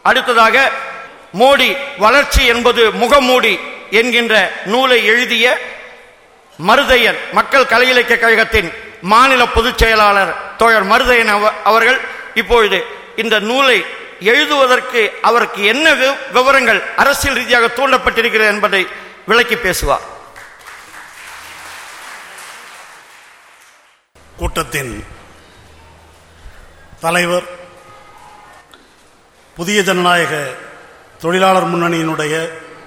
அடுத்ததாக மோடி வளர்ச்சி என்பது முகமூடி என்கின்ற நூலை எழுதிய மருதையன் மக்கள் கலை இலக்கிய கழகத்தின் மாநில பொதுச் செயலாளர் தோழர் மருதையன் அவ- அவர்கள் இப்பொழுது இந்த நூலை எழுதுவதற்கு அவருக்கு என்ன வி- விவரங்கள் அரசியல் ரீதியாக தூண்டப்பட்டிருக்கிறது என்பதை விளக்கி பேசுவார் கூட்டத்தின் தலைவர் புதிய ஜனநாயக தொழிலாளர் முன்னணியினுடைய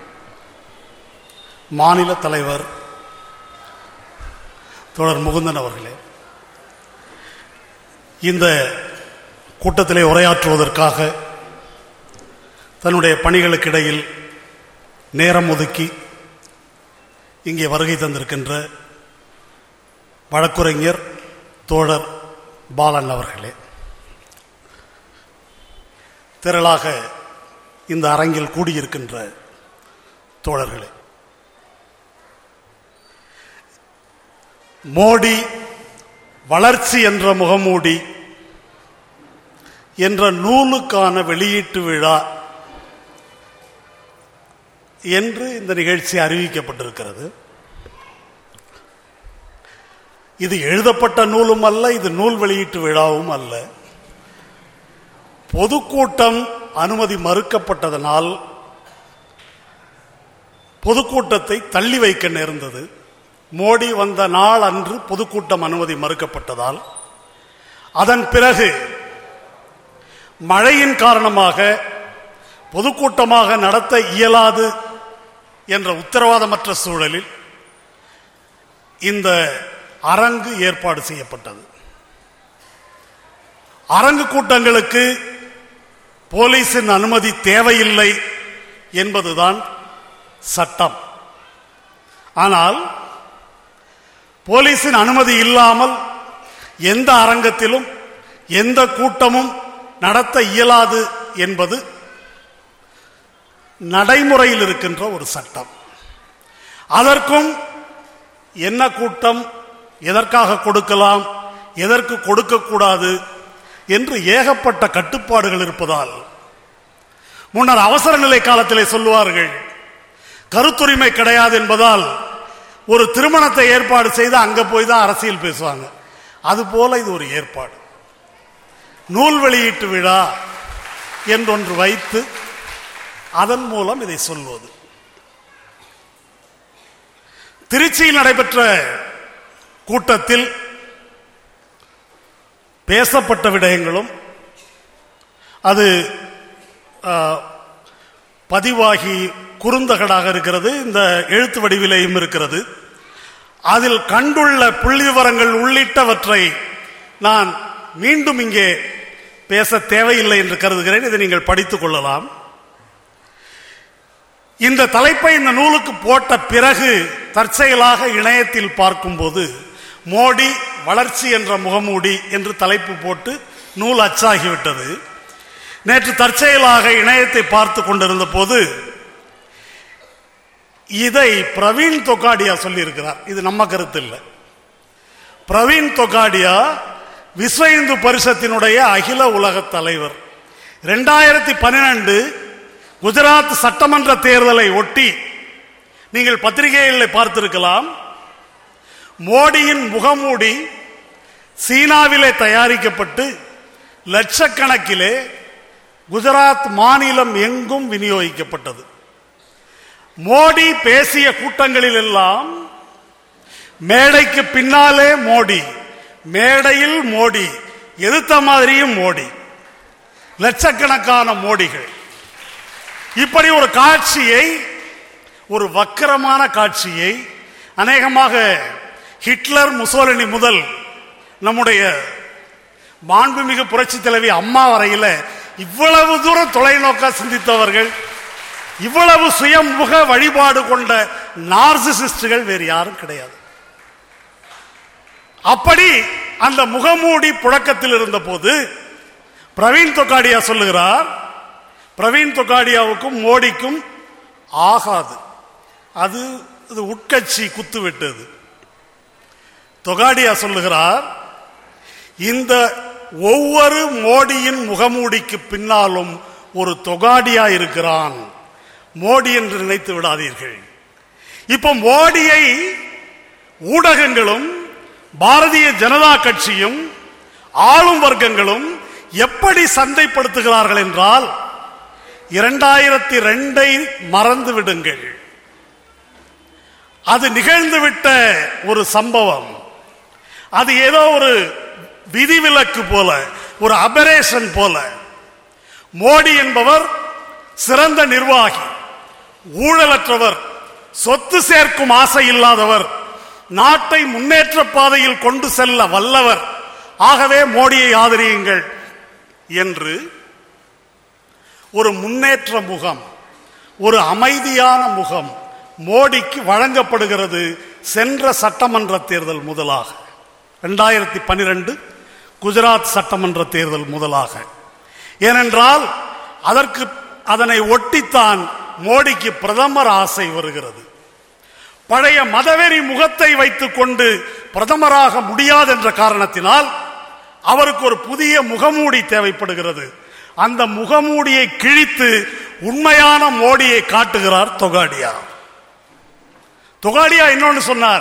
மாநில தலைவர் தோழர் முகுந்தன் அவர்களே இந்த கூட்டத்திலே உரையாற்றுவதற்காக தன்னுடைய பணிகளுக்கிடையில் நேரம் ஒதுக்கி இங்கே வருகை தந்திருக்கின்ற வழக்குரைஞர் தோழர் பாலன் அவர்களே திரளாக இந்த அரங்கில் கூடியிருக்கின்ற தோழர்களே மோடி வளர்ச்சி என்ற முகமூடி என்ற நூலுக்கான வெளியீட்டு விழா என்று இந்த நிகழ்ச்சி அறிவிக்கப்பட்டிருக்கிறது இது எழுதப்பட்ட நூலும் அல்ல இது நூல் வெளியீட்டு விழாவும் அல்ல பொதுக்கூட்டம் அனுமதி மறுக்கப்பட்டதனால் பொதுக்கூட்டத்தை தள்ளி வைக்க நேர்ந்தது மோடி வந்த நாள் அன்று பொதுக்கூட்டம் அனுமதி மறுக்கப்பட்டதால் அதன் பிறகு மழையின் காரணமாக பொதுக்கூட்டமாக நடத்த இயலாது என்ற உத்தரவாதமற்ற சூழலில் இந்த அரங்கு ஏற்பாடு செய்யப்பட்டது அரங்கு கூட்டங்களுக்கு போலீசின் அனுமதி தேவையில்லை என்பதுதான் சட்டம் ஆனால் போலீசின் அனுமதி இல்லாமல் எந்த அரங்கத்திலும் எந்த கூட்டமும் நடத்த இயலாது என்பது நடைமுறையில் இருக்கின்ற ஒரு சட்டம் அதற்கும் என்ன கூட்டம் எதற்காக கொடுக்கலாம் எதற்கு கொடுக்கக்கூடாது என்று ஏகப்பட்ட கட்டுப்பாடுகள் இருப்பதால் முன்னர் அவசர நிலை காலத்திலே சொல்லுவார்கள் கருத்துரிமை கிடையாது என்பதால் ஒரு திருமணத்தை ஏற்பாடு செய்து அங்க போய் தான் அரசியல் பேசுவாங்க அது போல இது ஒரு ஏற்பாடு நூல் வெளியீட்டு விழா என்றொன்று வைத்து அதன் மூலம் இதை சொல்வது திருச்சியில் நடைபெற்ற கூட்டத்தில் பேசப்பட்ட விடயங்களும் அது ஆ, பதிவாகி குறுந்தகடாக இருக்கிறது இந்த எழுத்து வடிவிலேயும் இருக்கிறது அதில் கண்டுள்ள புள்ளி விவரங்கள் உள்ளிட்டவற்றை நான் மீண்டும் இங்கே பேச தேவையில்லை என்று கருதுகிறேன் இதை நீங்கள் படித்துக் கொள்ளலாம் இந்த தலைப்பை இந்த நூலுக்கு போட்ட பிறகு தற்செயலாக இணையத்தில் பார்க்கும்போது மோடி வளர்ச்சி என்ற முகமூடி என்று தலைப்பு போட்டு நூல் அச்சாகிவிட்டது நேற்று தற்செயலாக இணையத்தை பார்த்து கொண்டிருந்த போது இதை பிரவீன் தொகாடியா சொல்லியிருக்கிறார் இது நம்ம கருத்து இல்லை பிரவீன் தொகாடியா விஸ்வ இந்து பரிஷத்தினுடைய அகில உலக தலைவர் ரெண்டாயிரத்தி பன்னிரண்டு குஜராத் சட்டமன்ற தேர்தலை ஒட்டி நீங்கள் பத்திரிகைகளில் பார்த்திருக்கலாம் மோடியின் முகமூடி சீனாவிலே தயாரிக்கப்பட்டு லட்சக்கணக்கிலே குஜராத் மாநிலம் எங்கும் விநியோகிக்கப்பட்டது மோடி பேசிய கூட்டங்களில் எல்லாம் மேடைக்கு பின்னாலே மோடி மேடையில் மோடி எதிர்த்த மாதிரியும் மோடி லட்சக்கணக்கான மோடிகள் இப்படி ஒரு காட்சியை ஒரு வக்கரமான காட்சியை அநேகமாக ஹிட்லர் முசோலினி முதல் நம்முடைய மாண்புமிகு புரட்சி தலைவி அம்மா வரையில இவ்வளவு தூரம் தொலைநோக்கா சிந்தித்தவர்கள் இவ்வளவு சுயமுக வழிபாடு கொண்ட நார்சிசிஸ்டுகள் வேறு யாரும் கிடையாது அப்படி அந்த முகமூடி புழக்கத்தில் இருந்த போது பிரவீன் தொக்காடியா சொல்லுகிறார் பிரவீன் தொக்காடியாவுக்கும் மோடிக்கும் ஆகாது அது இது உட்கட்சி குத்து விட்டது தொகாடியா சொல்லுகிறார் இந்த ஒவ்வொரு மோடியின் முகமூடிக்கு பின்னாலும் ஒரு தொகாடியா இருக்கிறான் மோடி என்று நினைத்து விடாதீர்கள் இப்ப மோடியை ஊடகங்களும் பாரதிய ஜனதா கட்சியும் ஆளும் வர்க்கங்களும் எப்படி சந்தைப்படுத்துகிறார்கள் என்றால் இரண்டாயிரத்தி ரெண்டை மறந்து விடுங்கள் அது நிகழ்ந்துவிட்ட ஒரு சம்பவம் அது ஏதோ ஒரு விதிவிலக்கு போல ஒரு அபரேஷன் போல மோடி என்பவர் சிறந்த நிர்வாகி ஊழலற்றவர் சொத்து சேர்க்கும் ஆசை இல்லாதவர் நாட்டை முன்னேற்ற பாதையில் கொண்டு செல்ல வல்லவர் ஆகவே மோடியை ஆதரியுங்கள் என்று ஒரு முன்னேற்ற முகம் ஒரு அமைதியான முகம் மோடிக்கு வழங்கப்படுகிறது சென்ற சட்டமன்ற தேர்தல் முதலாக இரண்டாயிரத்தி பனிரெண்டு குஜராத் சட்டமன்ற தேர்தல் முதலாக ஏனென்றால் அதற்கு அதனை ஒட்டித்தான் மோடிக்கு பிரதமர் ஆசை வருகிறது பழைய மதவெறி முகத்தை வைத்துக் கொண்டு பிரதமராக முடியாது என்ற காரணத்தினால் அவருக்கு ஒரு புதிய முகமூடி தேவைப்படுகிறது அந்த முகமூடியை கிழித்து உண்மையான மோடியை காட்டுகிறார் தொகாடியா தொகாடியா இன்னொன்னு சொன்னார்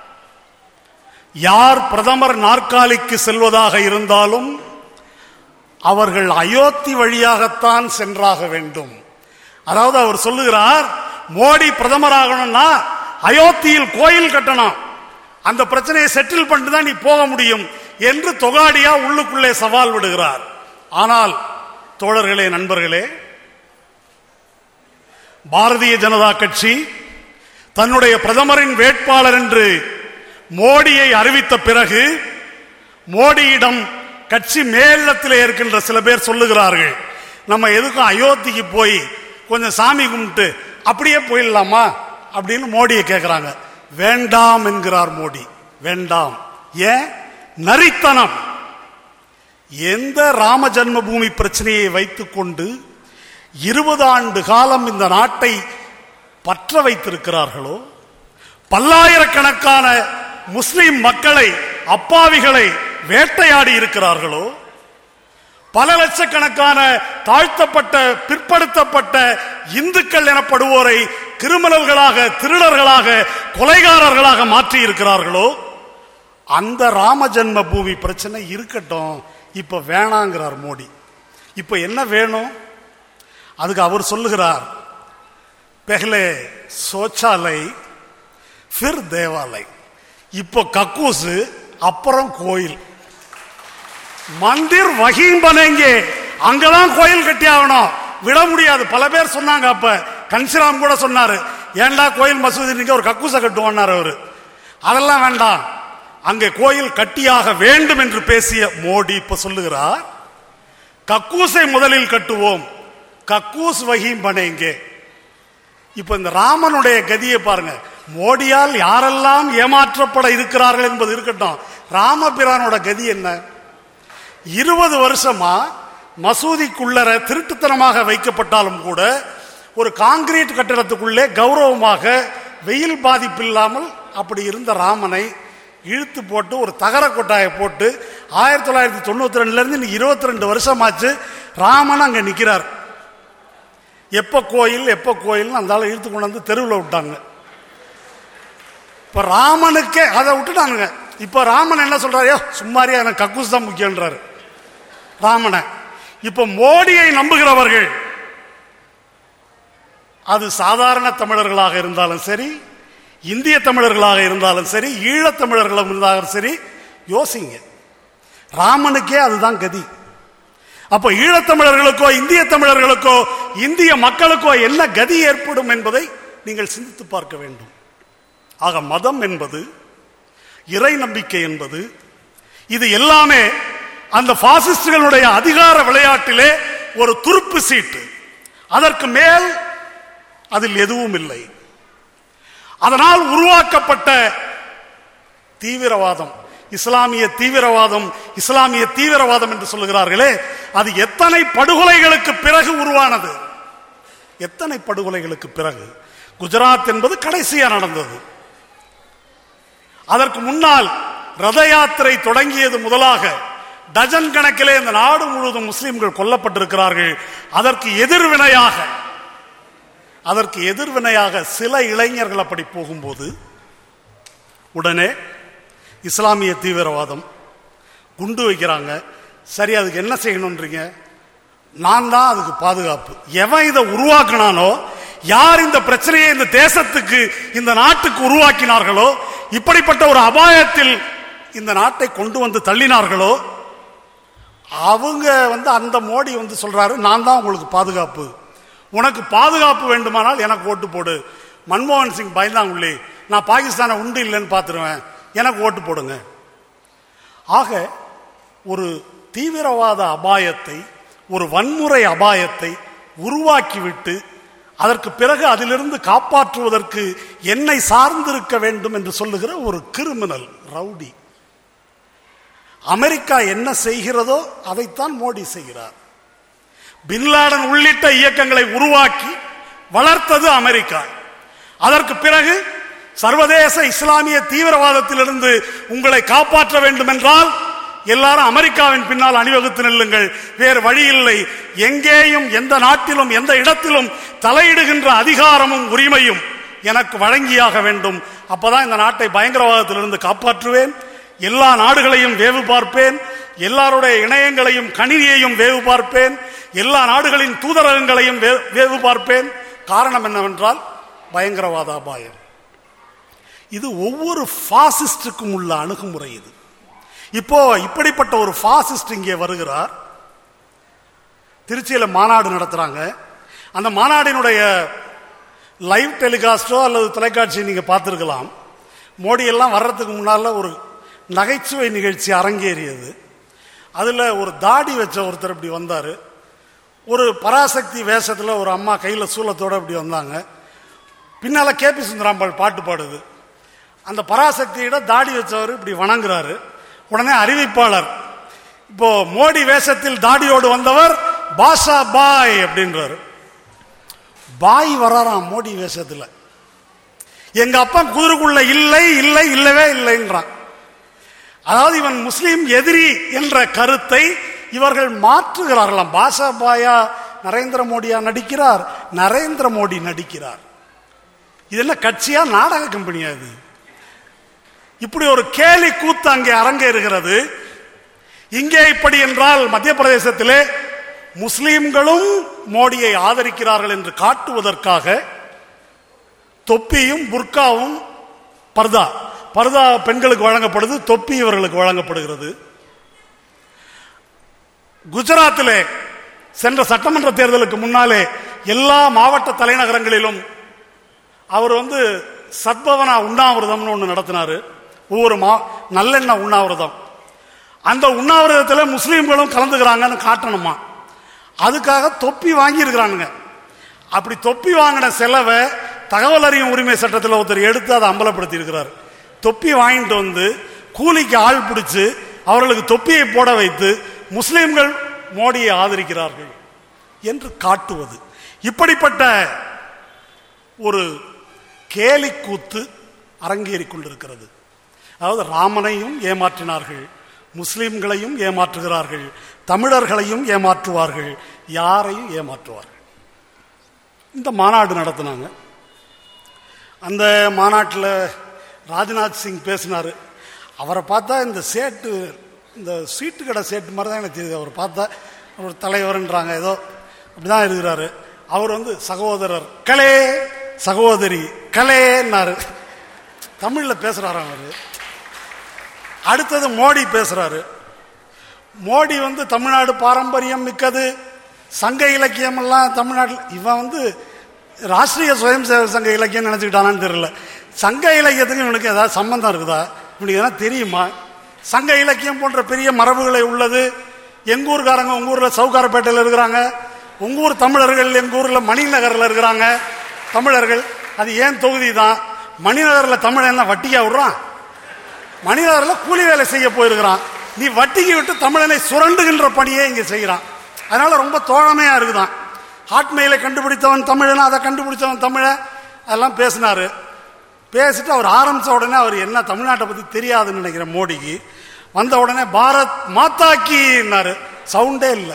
யார் பிரதமர் நாற்காலிக்கு செல்வதாக இருந்தாலும் அவர்கள் அயோத்தி வழியாகத்தான் சென்றாக வேண்டும் அதாவது அவர் சொல்லுகிறார் மோடி பிரதமராகணும்னா அயோத்தியில் கோயில் கட்டணும் அந்த பிரச்சனையை செட்டில் பண்ணிட்டு தான் நீ போக முடியும் என்று தொகாடியா உள்ளுக்குள்ளே சவால் விடுகிறார் ஆனால் தோழர்களே நண்பர்களே பாரதிய ஜனதா கட்சி தன்னுடைய பிரதமரின் வேட்பாளர் என்று மோடியை அறிவித்த பிறகு மோடியிடம் கட்சி மேலிடத்தில் இருக்கின்ற சில பேர் சொல்லுகிறார்கள் நம்ம எதுக்கும் அயோத்திக்கு போய் கொஞ்சம் சாமி கும்பிட்டு அப்படியே போயிடலாமா அப்படின்னு மோடியை கேட்கிறாங்க வேண்டாம் என்கிறார் மோடி வேண்டாம் ஏன் நரித்தனம் எந்த ராம ஜன்மபூமி பிரச்சனையை வைத்துக்கொண்டு இருபது ஆண்டு காலம் இந்த நாட்டை பற்ற வைத்திருக்கிறார்களோ பல்லாயிரக்கணக்கான முஸ்லிம் மக்களை அப்பாவிகளை வேட்டையாடி இருக்கிறார்களோ பல லட்சக்கணக்கான தாழ்த்தப்பட்ட பிற்படுத்தப்பட்ட இந்துக்கள் எனப்படுவோரை கிரிமினல்களாக திருடர்களாக கொலைகாரர்களாக மாற்றி இருக்கிறார்களோ அந்த ராம ஜன்ம பூமி பிரச்சனை இருக்கட்டும் இப்ப வேணாங்கிறார் மோடி இப்ப என்ன வேணும் அதுக்கு அவர் சொல்லுகிறார் பெஹ்லே சோச்சாலை ஃபிர் தேவாலை இப்போ கக்கூசு அப்புறம் கோயில் மந்திர் வகீம் பனேங்கே அங்கதான் கோயில் கட்டி ஆகணும் விட முடியாது பல பேர் சொன்னாங்க அப்ப கன்சிராம் கூட சொன்னாரு ஏன்டா கோயில் மசூதி நீங்க ஒரு கக்கூச கட்டுவோம்னாரு அவரு அதெல்லாம் வேண்டாம் அங்கே கோயில் கட்டியாக வேண்டும் என்று பேசிய மோடி இப்ப சொல்லுகிறார் கக்கூசை முதலில் கட்டுவோம் கக்கூஸ் வகீம் பனேங்கே இப்ப இந்த ராமனுடைய கதியை பாருங்க மோடியால் யாரெல்லாம் ஏமாற்றப்பட இருக்கிறார்கள் என்பது இருக்கட்டும் ராமபிரானோட கதி என்ன இருபது வருஷமா மசூதிக்குள்ளர திருட்டுத்தனமாக வைக்கப்பட்டாலும் கூட ஒரு காங்கிரீட் கட்டிடத்துக்குள்ளே கௌரவமாக வெயில் பாதிப்பு இல்லாமல் அப்படி இருந்த ராமனை இழுத்து போட்டு ஒரு தகர கொட்டாயை போட்டு ஆயிரத்தி தொள்ளாயிரத்தி தொண்ணூத்தி ரெண்டுல இருந்து இன்னைக்கு இருபத்தி ரெண்டு வருஷமாச்சு ராமன் அங்க நிக்கிறார் எப்ப கோயில் எப்ப கோயில் அந்த ஆளை இழுத்து கொண்டு வந்து தெருவில் விட்டாங்க இப்ப ராமனுக்கே அதை விட்டுட்டானுங்க இப்ப ராமன் என்ன சொல்றாரு சும்மாரியா எனக்கு கக்கூஸ் தான் முக்கியன்றாரு ராமனை இப்ப மோடியை நம்புகிறவர்கள் அது சாதாரண தமிழர்களாக இருந்தாலும் சரி இந்திய தமிழர்களாக இருந்தாலும் சரி ஈழத் தமிழர்களாக இருந்தாலும் சரி யோசிங்க ராமனுக்கே அதுதான் கதி அப்ப ஈழத்தமிழர்களுக்கோ இந்திய தமிழர்களுக்கோ இந்திய மக்களுக்கோ என்ன கதி ஏற்படும் என்பதை நீங்கள் சிந்தித்து பார்க்க வேண்டும் ஆக மதம் என்பது இறை நம்பிக்கை என்பது இது எல்லாமே அந்த பாசிஸ்டுகளுடைய அதிகார விளையாட்டிலே ஒரு துருப்பு சீட்டு அதற்கு மேல் அதில் எதுவும் இல்லை அதனால் உருவாக்கப்பட்ட தீவிரவாதம் இஸ்லாமிய தீவிரவாதம் இஸ்லாமிய தீவிரவாதம் என்று சொல்லுகிறார்களே அது எத்தனை படுகொலைகளுக்கு பிறகு உருவானது எத்தனை படுகொலைகளுக்கு பிறகு குஜராத் என்பது கடைசியா நடந்தது அதற்கு முன்னால் ரத யாத்திரை தொடங்கியது முதலாக டஜன் கணக்கிலே இந்த நாடு முழுவதும் முஸ்லிம்கள் கொல்லப்பட்டிருக்கிறார்கள் அதற்கு எதிர்வினையாக அதற்கு எதிர்வினையாக சில இளைஞர்கள் அப்படி போகும்போது உடனே இஸ்லாமிய தீவிரவாதம் குண்டு வைக்கிறாங்க சரி அதுக்கு என்ன செய்யணும்ன்றீங்க நான் தான் அதுக்கு பாதுகாப்பு எவன் இதை உருவாக்கினானோ யார் இந்த பிரச்சனையை இந்த தேசத்துக்கு இந்த நாட்டுக்கு உருவாக்கினார்களோ இப்படிப்பட்ட ஒரு அபாயத்தில் இந்த நாட்டை கொண்டு வந்து தள்ளினார்களோ அவங்க வந்து அந்த மோடி வந்து சொல்றாரு நான் தான் உங்களுக்கு பாதுகாப்பு உனக்கு பாதுகாப்பு வேண்டுமானால் எனக்கு ஓட்டு போடு மன்மோகன் சிங் பயந்தாங்குள்ளே நான் பாகிஸ்தானை உண்டு இல்லைன்னு பார்த்துருவேன் எனக்கு ஓட்டு போடுங்க ஆக ஒரு தீவிரவாத அபாயத்தை ஒரு வன்முறை அபாயத்தை உருவாக்கிவிட்டு அதற்கு பிறகு அதிலிருந்து காப்பாற்றுவதற்கு என்னை சார்ந்திருக்க வேண்டும் என்று சொல்லுகிற ஒரு கிரிமினல் ரவுடி அமெரிக்கா என்ன செய்கிறதோ அதைத்தான் மோடி செய்கிறார் பின்லாடன் உள்ளிட்ட இயக்கங்களை உருவாக்கி வளர்த்தது அமெரிக்கா அதற்கு பிறகு சர்வதேச இஸ்லாமிய தீவிரவாதத்திலிருந்து உங்களை காப்பாற்ற வேண்டும் என்றால் எல்லாரும் அமெரிக்காவின் பின்னால் அணிவகுத்து நில்லுங்கள் வேறு வழி இல்லை எங்கேயும் எந்த நாட்டிலும் எந்த இடத்திலும் தலையிடுகின்ற அதிகாரமும் உரிமையும் எனக்கு வழங்கியாக வேண்டும் அப்பதான் இந்த நாட்டை பயங்கரவாதத்திலிருந்து காப்பாற்றுவேன் எல்லா நாடுகளையும் வேவு பார்ப்பேன் எல்லாருடைய இணையங்களையும் கணினியையும் வேவு பார்ப்பேன் எல்லா நாடுகளின் தூதரகங்களையும் வே- வேவு பார்ப்பேன் காரணம் என்னவென்றால் பயங்கரவாத அபாயம் இது ஒவ்வொரு பாசிஸ்டுக்கும் உள்ள அணுகுமுறை இது இப்போ இப்படிப்பட்ட ஒரு பாசிஸ்ட் இங்கே வருகிறார் திருச்சியில மாநாடு நடத்துறாங்க அந்த மாநாடினுடைய லைவ் டெலிகாஸ்டோ அல்லது தொலைக்காட்சி நீங்க பார்த்திருக்கலாம் மோடி எல்லாம் வர்றதுக்கு முன்னால ஒரு நகைச்சுவை நிகழ்ச்சி அரங்கேறியது அதுல ஒரு தாடி வச்ச ஒருத்தர் இப்படி வந்தாரு ஒரு பராசக்தி வேஷத்துல ஒரு அம்மா கையில சூலத்தோட இப்படி வந்தாங்க பின்னால கேபி சுந்தராம்பாள் பாட்டு பாடுது அந்த பராசக்தியிட தாடி வச்சவர் இப்படி வணங்குறாரு உடனே அறிவிப்பாளர் இப்போ மோடி வேஷத்தில் தாடியோடு வந்தவர் பாஷா பாய் அப்படின்றாரு பாய் வராராம் மோடி வேஷத்துல எங்க அப்பா குதிரைக்குள்ள இல்லை இல்லை இல்லவே இல்லைன்றான் அதாவது இவன் முஸ்லீம் எதிரி என்ற கருத்தை இவர்கள் மாற்றுகிறார்களாம் பாஷா பாயா நரேந்திர மோடியா நடிக்கிறார் நரேந்திர மோடி நடிக்கிறார் இது என்ன கட்சியா நாடக கம்பெனியா இது இப்படி ஒரு கேலி கூத்து அங்கே அரங்கேறுகிறது இங்கே இப்படி என்றால் மத்திய பிரதேசத்திலே முஸ்லிம்களும் மோடியை ஆதரிக்கிறார்கள் என்று காட்டுவதற்காக தொப்பியும் புர்காவும் பர்தா பர்தா பெண்களுக்கு வழங்கப்படுது தொப்பி இவர்களுக்கு வழங்கப்படுகிறது குஜராத்திலே சென்ற சட்டமன்ற தேர்தலுக்கு முன்னாலே எல்லா மாவட்ட தலைநகரங்களிலும் அவர் வந்து சத்பவனா உண்ணாவிரதம்னு ஒன்று நடத்தினாரு ஒவ்வொரு மா நல்லெண்ணெய் உண்ணாவிரதம் அந்த உண்ணாவிரதத்தில் முஸ்லீம்களும் கலந்துக்கிறாங்கன்னு காட்டணுமா அதுக்காக தொப்பி வாங்கியிருக்கிறானுங்க அப்படி தொப்பி வாங்கின செலவை தகவல் அறியும் உரிமை சட்டத்தில் ஒருத்தர் எடுத்து அதை அம்பலப்படுத்தி இருக்கிறார் தொப்பி வாங்கிட்டு வந்து கூலிக்கு ஆள் பிடிச்சு அவர்களுக்கு தொப்பியை போட வைத்து முஸ்லிம்கள் மோடியை ஆதரிக்கிறார்கள் என்று காட்டுவது இப்படிப்பட்ட ஒரு கேலிக்கூத்து அரங்கேறிக் கொண்டிருக்கிறது அதாவது ராமனையும் ஏமாற்றினார்கள் முஸ்லிம்களையும் ஏமாற்றுகிறார்கள் தமிழர்களையும் ஏமாற்றுவார்கள் யாரையும் ஏமாற்றுவார்கள் இந்த மாநாடு நடத்தினாங்க அந்த மாநாட்டில் ராஜ்நாத் சிங் பேசினார் அவரை பார்த்தா இந்த சேட்டு இந்த சீட்டு கடை சேட்டு மாதிரி தான் எனக்கு தெரியுது அவர் பார்த்தா ஒரு தலைவர்ன்றாங்க ஏதோ அப்படிதான் இருக்கிறாரு அவர் வந்து சகோதரர் கலே சகோதரி கலேன்னாரு தமிழ்ல பேசுறாராம் அவரு அடுத்தது மோடி பேசுறாரு மோடி வந்து தமிழ்நாடு பாரம்பரியம் மிக்கது சங்க இலக்கியம் எல்லாம் தமிழ்நாட்டில் இவன் வந்து ராஷ்டிரிய சுயம் சேவக சங்க இலக்கியம் நினைச்சுக்கிட்டானான்னு தெரியல சங்க இலக்கியத்துக்கு இவனுக்கு ஏதாவது சம்பந்தம் இருக்குதா இவனுக்கு எதனா தெரியுமா சங்க இலக்கியம் போன்ற பெரிய மரபுகளை உள்ளது எங்க ஊர்காரங்க உங்க ஊர்ல சவுகாரப்பேட்டையில் இருக்கிறாங்க உங்க ஊர் தமிழர்கள் எங்க ஊர்ல மணிநகர்ல இருக்கிறாங்க தமிழர்கள் அது ஏன் தொகுதி தான் மணிநகர்ல தமிழ் என்ன வட்டியா விடுறான் மணிநகர்ல கூலி வேலை செய்ய போயிருக்கிறான் நீ வட்டிக்கு விட்டு தமிழனை சுரண்டுகின்ற பணியை இங்க செய்கிறான் அதனால ரொம்ப தோழமையா இருக்குதான் ஹாட்மெயிலை கண்டுபிடித்தவன் தமிழன் அதை கண்டுபிடிச்சவன் தமிழ அதெல்லாம் பேசினாரு பேசிட்டு அவர் ஆரம்பிச்ச உடனே அவர் என்ன தமிழ்நாட்டை பத்தி தெரியாதுன்னு நினைக்கிறேன் மோடிக்கு வந்த உடனே பாரத் மாத்தாக்கின்னாரு சவுண்டே இல்லை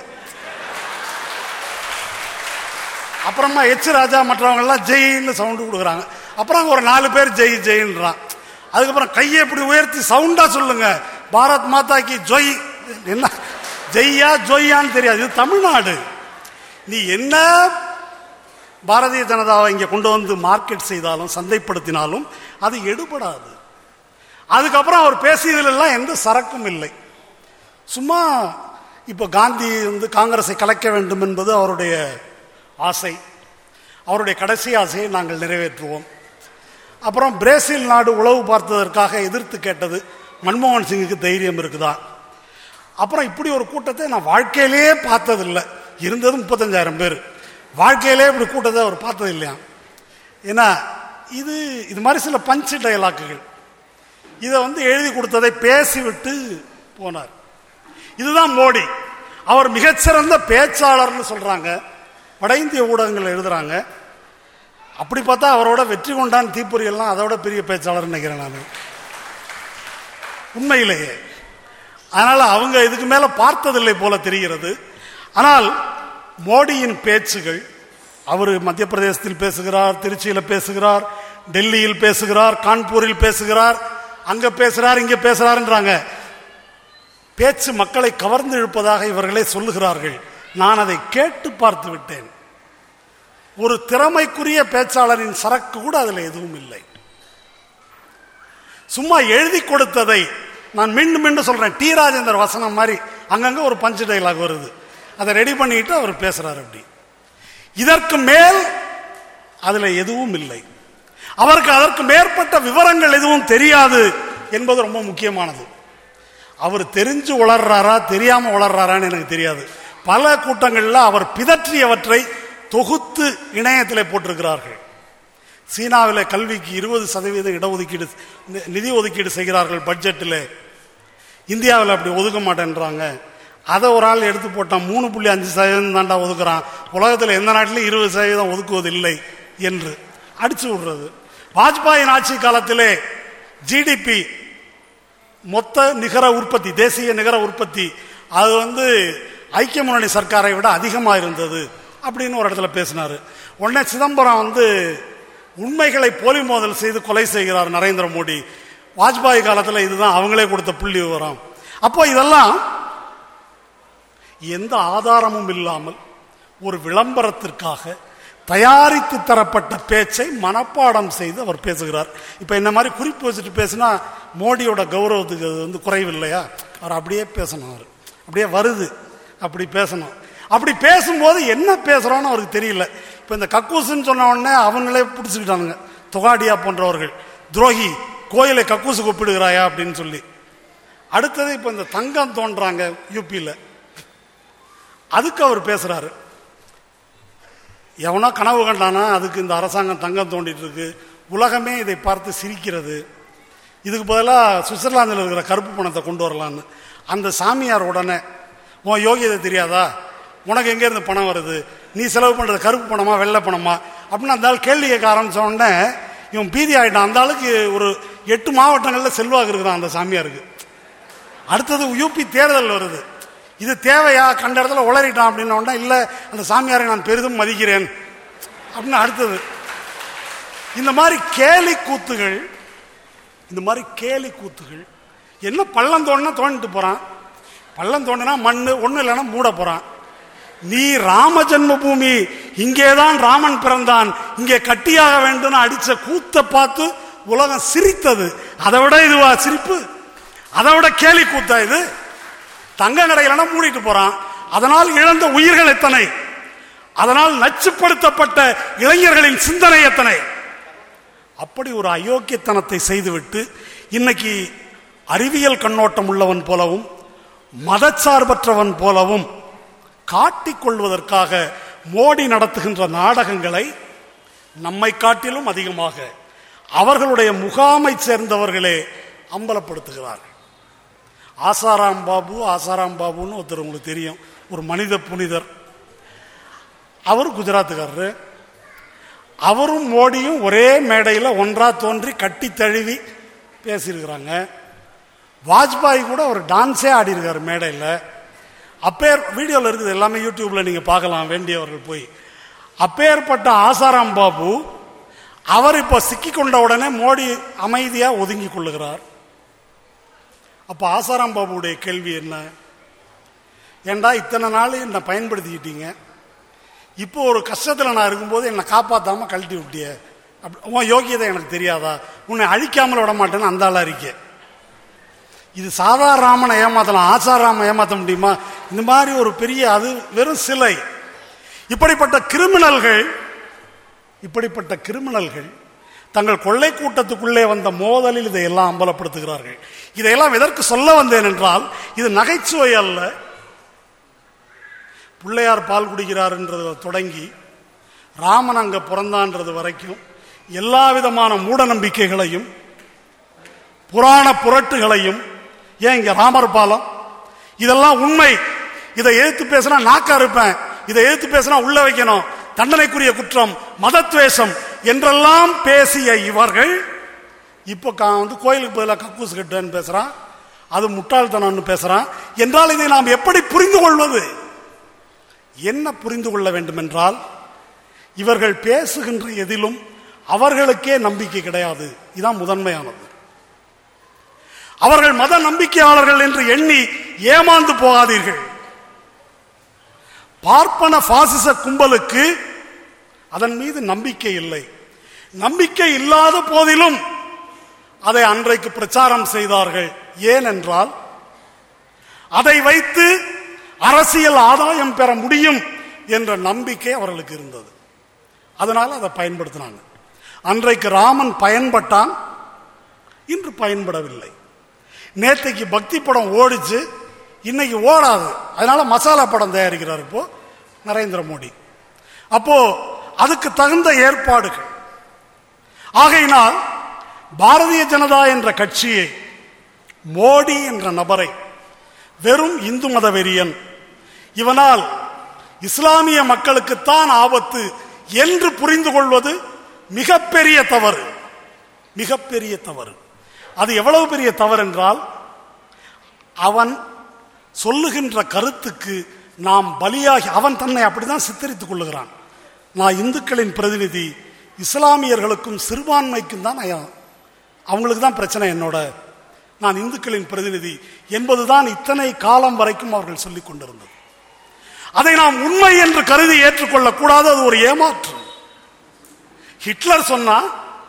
அப்புறமா எச் ராஜா மற்றவங்க எல்லாம் ஜெயின்னு சவுண்டு கொடுக்குறாங்க அப்புறம் அங்க ஒரு நாலு பேர் ஜெய் ஜெயின்றான் அதுக்கப்புறம் கையை இப்படி உயர்த்தி சவுண்டா சொல்லுங்க பாரத் மாதாக்கு ஜொய் என்ன ஜெய்யா ஜொய்யான்னு தெரியாது இது தமிழ்நாடு நீ என்ன பாரதிய ஜனதாவை இங்க கொண்டு வந்து மார்க்கெட் செய்தாலும் சந்தைப்படுத்தினாலும் அது எடுபடாது அதுக்கப்புறம் அவர் பேசியதுல எல்லாம் எந்த சரக்கும் இல்லை சும்மா இப்போ காந்தி வந்து காங்கிரஸை கலைக்க வேண்டும் என்பது அவருடைய ஆசை அவருடைய கடைசி ஆசையை நாங்கள் நிறைவேற்றுவோம் அப்புறம் பிரேசில் நாடு உளவு பார்த்ததற்காக எதிர்த்து கேட்டது மன்மோகன் சிங்குக்கு தைரியம் இருக்குதா அப்புறம் இப்படி ஒரு கூட்டத்தை நான் வாழ்க்கையிலேயே பார்த்ததில்லை இருந்தது முப்பத்தஞ்சாயிரம் பேர் வாழ்க்கையிலே இப்படி கூட்டத்தை அவர் பார்த்தது இல்லையா ஏன்னா இது இது மாதிரி சில பஞ்சு டயலாக்குகள் இதை வந்து எழுதி கொடுத்ததை பேசிவிட்டு போனார் இதுதான் மோடி அவர் மிகச்சிறந்த பேச்சாளர்னு சொல்றாங்க வட இந்திய ஊடகங்கள் எழுதுறாங்க அப்படி பார்த்தா அவரோட வெற்றி கொண்டான் தீப்பொறி எல்லாம் அதோட பெரிய பேச்சாளர் நினைக்கிறேன் நான் உண்மையிலேயே அதனால அவங்க இதுக்கு மேல பார்த்ததில்லை போல தெரிகிறது ஆனால் மோடியின் பேச்சுகள் அவர் மத்திய பிரதேசத்தில் பேசுகிறார் திருச்சியில பேசுகிறார் டெல்லியில் பேசுகிறார் கான்பூரில் பேசுகிறார் அங்க பேசுறார் இங்க பேசுறாருன்றாங்க பேச்சு மக்களை கவர்ந்து இழுப்பதாக இவர்களே சொல்லுகிறார்கள் நான் அதை கேட்டு பார்த்து விட்டேன் ஒரு திறமைக்குரிய பேச்சாளரின் சரக்கு கூட அதில் எதுவும் இல்லை சும்மா எழுதி கொடுத்ததை நான் மீண்டும் மீண்டும் சொல்றேன் டி ராஜேந்தர் வசனம் மாதிரி அங்கங்க ஒரு பஞ்சு டைலாக் வருது அதை ரெடி பண்ணிட்டு அவர் பேசுறாரு அப்படி இதற்கு மேல் அதுல எதுவும் இல்லை அவருக்கு அதற்கு மேற்பட்ட விவரங்கள் எதுவும் தெரியாது என்பது ரொம்ப முக்கியமானது அவர் தெரிஞ்சு உளர்றாரா தெரியாம உளர்றாரான்னு எனக்கு தெரியாது பல கூட்டங்கள்ல அவர் பிதற்றியவற்றை தொகுத்து இணையத்தில் போட்டிருக்கிறார்கள் சீனாவில் கல்விக்கு இருபது சதவீதம் இடஒதுக்கீடு நி- நிதி ஒதுக்கீடு செய்கிறார்கள் பட்ஜெட்டில் இந்தியாவில் அப்படி ஒதுக்க மாட்டேன்றாங்க அதை ஒரு ஆள் எடுத்து போட்டான் மூணு புள்ளி அஞ்சு சதவீதம் தாண்டா ஒதுக்குறான் உலகத்தில் எந்த நாட்டிலும் இருபது சதவீதம் ஒதுக்குவதில்லை என்று அடிச்சு விடுறது வாஜ்பாயின் ஆட்சி காலத்திலே ஜிடிபி மொத்த நிகர உற்பத்தி தேசிய நிகர உற்பத்தி அது வந்து ஐக்கிய முன்னணி சர்க்காரை விட அதிகமாக இருந்தது அப்படின்னு ஒரு இடத்துல பேசினாரு உடனே சிதம்பரம் வந்து உண்மைகளை போலி மோதல் செய்து கொலை செய்கிறார் நரேந்திர மோடி வாஜ்பாய் காலத்தில் இதுதான் அவங்களே கொடுத்த புள்ளி விவரம் அப்போ இதெல்லாம் எந்த ஆதாரமும் இல்லாமல் ஒரு விளம்பரத்திற்காக தயாரித்து தரப்பட்ட பேச்சை மனப்பாடம் செய்து அவர் பேசுகிறார் இப்ப இந்த மாதிரி குறிப்பு வச்சுட்டு பேசினா மோடியோட கௌரவத்துக்கு அது வந்து குறைவில்லையா அவர் அப்படியே பேசணும் அவர் அப்படியே வருது அப்படி பேசணும் அப்படி பேசும்போது என்ன பேசுறோம்னு அவருக்கு தெரியல இப்ப இந்த கக்கூசுன்னு சொன்ன உடனே அவங்களே பிடிச்சுக்கிட்டானுங்க தொகாடியா போன்றவர்கள் துரோகி கோயிலை கக்கூசு ஒப்பிடுகிறாயா அப்படின்னு சொல்லி அடுத்தது இப்ப இந்த தங்கம் தோன்றாங்க யூபியில் அதுக்கு அவர் பேசுறாரு எவனோ கனவு கண்டானா அதுக்கு இந்த அரசாங்கம் தங்கம் தோண்டிட்டு இருக்கு உலகமே இதை பார்த்து சிரிக்கிறது இதுக்கு பதிலாக சுவிட்சர்லாந்தில் இருக்கிற கருப்பு பணத்தை கொண்டு வரலான்னு அந்த சாமியார் உடனே உன் யோகியதை தெரியாதா உனக்கு எங்கேருந்து பணம் வருது நீ செலவு பண்ணுறது கருப்பு பணமா வெள்ளை பணமா அப்படின்னு அந்த ஆள் கேள்வி கேட்க ஆரம்பிச்ச உடனே இவன் பீதி ஆயிட்டான் அந்த ஆளுக்கு ஒரு எட்டு மாவட்டங்களில் செல்வாக்கு இருக்குதான் அந்த சாமியாருக்கு அடுத்தது யூபி தேர்தல் வருது இது தேவையா கண்ட இடத்துல உளறிட்டான் அப்படின்ன உடனே இல்லை அந்த சாமியாரை நான் பெரிதும் மதிக்கிறேன் அப்படின்னு அடுத்தது இந்த மாதிரி கேலி கூத்துகள் இந்த மாதிரி கேலி கூத்துகள் என்ன பள்ளம் தோண்டினா தோண்டிட்டு போறான் பள்ளம் தோண்டினா மண்ணு ஒண்ணு இல்லைன்னா மூட போறான் நீ ராம ஜென்ம பூமி இங்கேதான் ராமன் பிறந்தான் இங்கே கட்டியாக வேண்டும் அடிச்ச கூத்தை பார்த்து உலகம் சிரித்தது அதை விட இதுவா சிரிப்பு அதை விட கேலி கூத்தா இது தங்க கடையிலனா மூடிட்டு போறான் அதனால் இழந்த உயிர்கள் எத்தனை அதனால் நச்சுப்படுத்தப்பட்ட இளைஞர்களின் சிந்தனை எத்தனை அப்படி ஒரு அயோக்கியத்தனத்தை செய்துவிட்டு இன்னைக்கு அறிவியல் கண்ணோட்டம் உள்ளவன் போலவும் மதச்சார்பற்றவன் போலவும் காட்டிக் கொள்வதற்காக மோடி நடத்துகின்ற நாடகங்களை நம்மை காட்டிலும் அதிகமாக அவர்களுடைய முகாமை சேர்ந்தவர்களே அம்பலப்படுத்துகிறார்கள் ஆசாராம் பாபு ஆசாராம் பாபுன்னு ஒருத்தர் உங்களுக்கு தெரியும் ஒரு மனித புனிதர் அவர் குஜராத்துக்காரரு அவரும் மோடியும் ஒரே மேடையில் ஒன்றா தோன்றி கட்டி தழுவி பேசியிருக்கிறாங்க வாஜ்பாய் கூட ஒரு டான்ஸே ஆடி இருக்காரு மேடையில் அப்பேர் வீடியோவில் இருக்குது எல்லாமே யூடியூப்ல நீங்க பார்க்கலாம் வேண்டியவர்கள் போய் அப்பேற்பட்ட ஆசாராம் பாபு அவர் இப்போ சிக்கி கொண்ட உடனே மோடி அமைதியா ஒதுங்கி கொள்ளுகிறார் அப்ப ஆசாராம் பாபுடைய கேள்வி என்ன ஏண்டா இத்தனை நாள் என்னை பயன்படுத்திக்கிட்டீங்க இப்போ ஒரு கஷ்டத்தில் நான் இருக்கும்போது என்னை காப்பாத்தாம கழட்டி விட்டிய அப்படி உன் யோகியதை எனக்கு தெரியாதா உன்னை அழிக்காமல் விட மாட்டேன்னு அந்த ஆளா இருக்கே இது சாதாரண ராமனை ஏமாத்தலாம் ஆசாராம ஏமாத்த முடியுமா இந்த மாதிரி ஒரு பெரிய அது வெறும் சிலை இப்படிப்பட்ட கிரிமினல்கள் இப்படிப்பட்ட கிரிமினல்கள் தங்கள் கொள்ளை கூட்டத்துக்குள்ளே வந்த மோதலில் இதையெல்லாம் அம்பலப்படுத்துகிறார்கள் இதையெல்லாம் எதற்கு சொல்ல வந்தேன் என்றால் இது நகைச்சுவை அல்ல பிள்ளையார் பால் குடிக்கிறார்ன்றது தொடங்கி ராமன் அங்க பிறந்தான்றது வரைக்கும் எல்லா விதமான மூட நம்பிக்கைகளையும் புராண புரட்டுகளையும் ஏன் இங்க ராமர் பாலம் இதெல்லாம் உண்மை இதை எதிர்த்து பேசினா நாக்கா இருப்பேன் இதை எதிர்த்து பேசினா உள்ள வைக்கணும் தண்டனைக்குரிய குற்றம் மதத்வேஷம் என்றெல்லாம் பேசிய இவர்கள் இப்போ கா- வந்து கோயிலுக்கு பதிலாக கக்கூஸ் கட்டுன்னு பேசுறான் அது முட்டாள்தனம்னு பேசுறான் என்றால் இதை நாம் எப்படி புரிந்து கொள்வது என்ன புரிந்து கொள்ள வேண்டும் என்றால் இவர்கள் பேசுகின்ற எதிலும் அவர்களுக்கே நம்பிக்கை கிடையாது இதான் முதன்மையானது அவர்கள் மத நம்பிக்கையாளர்கள் என்று எண்ணி ஏமாந்து போகாதீர்கள் பார்ப்பன பாசிச கும்பலுக்கு அதன் மீது நம்பிக்கை இல்லை நம்பிக்கை இல்லாத போதிலும் அதை அன்றைக்கு பிரச்சாரம் செய்தார்கள் ஏனென்றால் அதை வைத்து அரசியல் ஆதாயம் பெற முடியும் என்ற நம்பிக்கை அவர்களுக்கு இருந்தது அதனால அதை பயன்படுத்தினாங்க அன்றைக்கு ராமன் பயன்பட்டான் இன்று பயன்படவில்லை நேத்தைக்கு பக்தி படம் ஓடிச்சு இன்னைக்கு ஓடாது அதனால மசாலா படம் தயாரிக்கிறார் இப்போ நரேந்திர மோடி அப்போ அதுக்கு தகுந்த ஏற்பாடுகள் ஆகையினால் பாரதிய ஜனதா என்ற கட்சியை மோடி என்ற நபரை வெறும் இந்து மத வெறியன் இவனால் இஸ்லாமிய மக்களுக்குத்தான் ஆபத்து என்று புரிந்து கொள்வது மிகப்பெரிய தவறு மிகப்பெரிய தவறு அது எவ்வளவு பெரிய தவறு என்றால் அவன் சொல்லுகின்ற கருத்துக்கு நாம் பலியாகி அவன் தன்னை அப்படிதான் சித்தரித்துக் கொள்ளுகிறான் நான் இந்துக்களின் பிரதிநிதி இஸ்லாமியர்களுக்கும் சிறுபான்மைக்கும் தான் நான் அவங்களுக்கு தான் பிரச்சனை என்னோட நான் இந்துக்களின் பிரதிநிதி என்பதுதான் இத்தனை காலம் வரைக்கும் அவர்கள் சொல்லிக் கொண்டிருந்தது அதை நாம் உண்மை என்று கருதி ஏற்றுக்கொள்ளக் கூடாது அது ஒரு ஏமாற்று ஹிட்லர் சொன்னா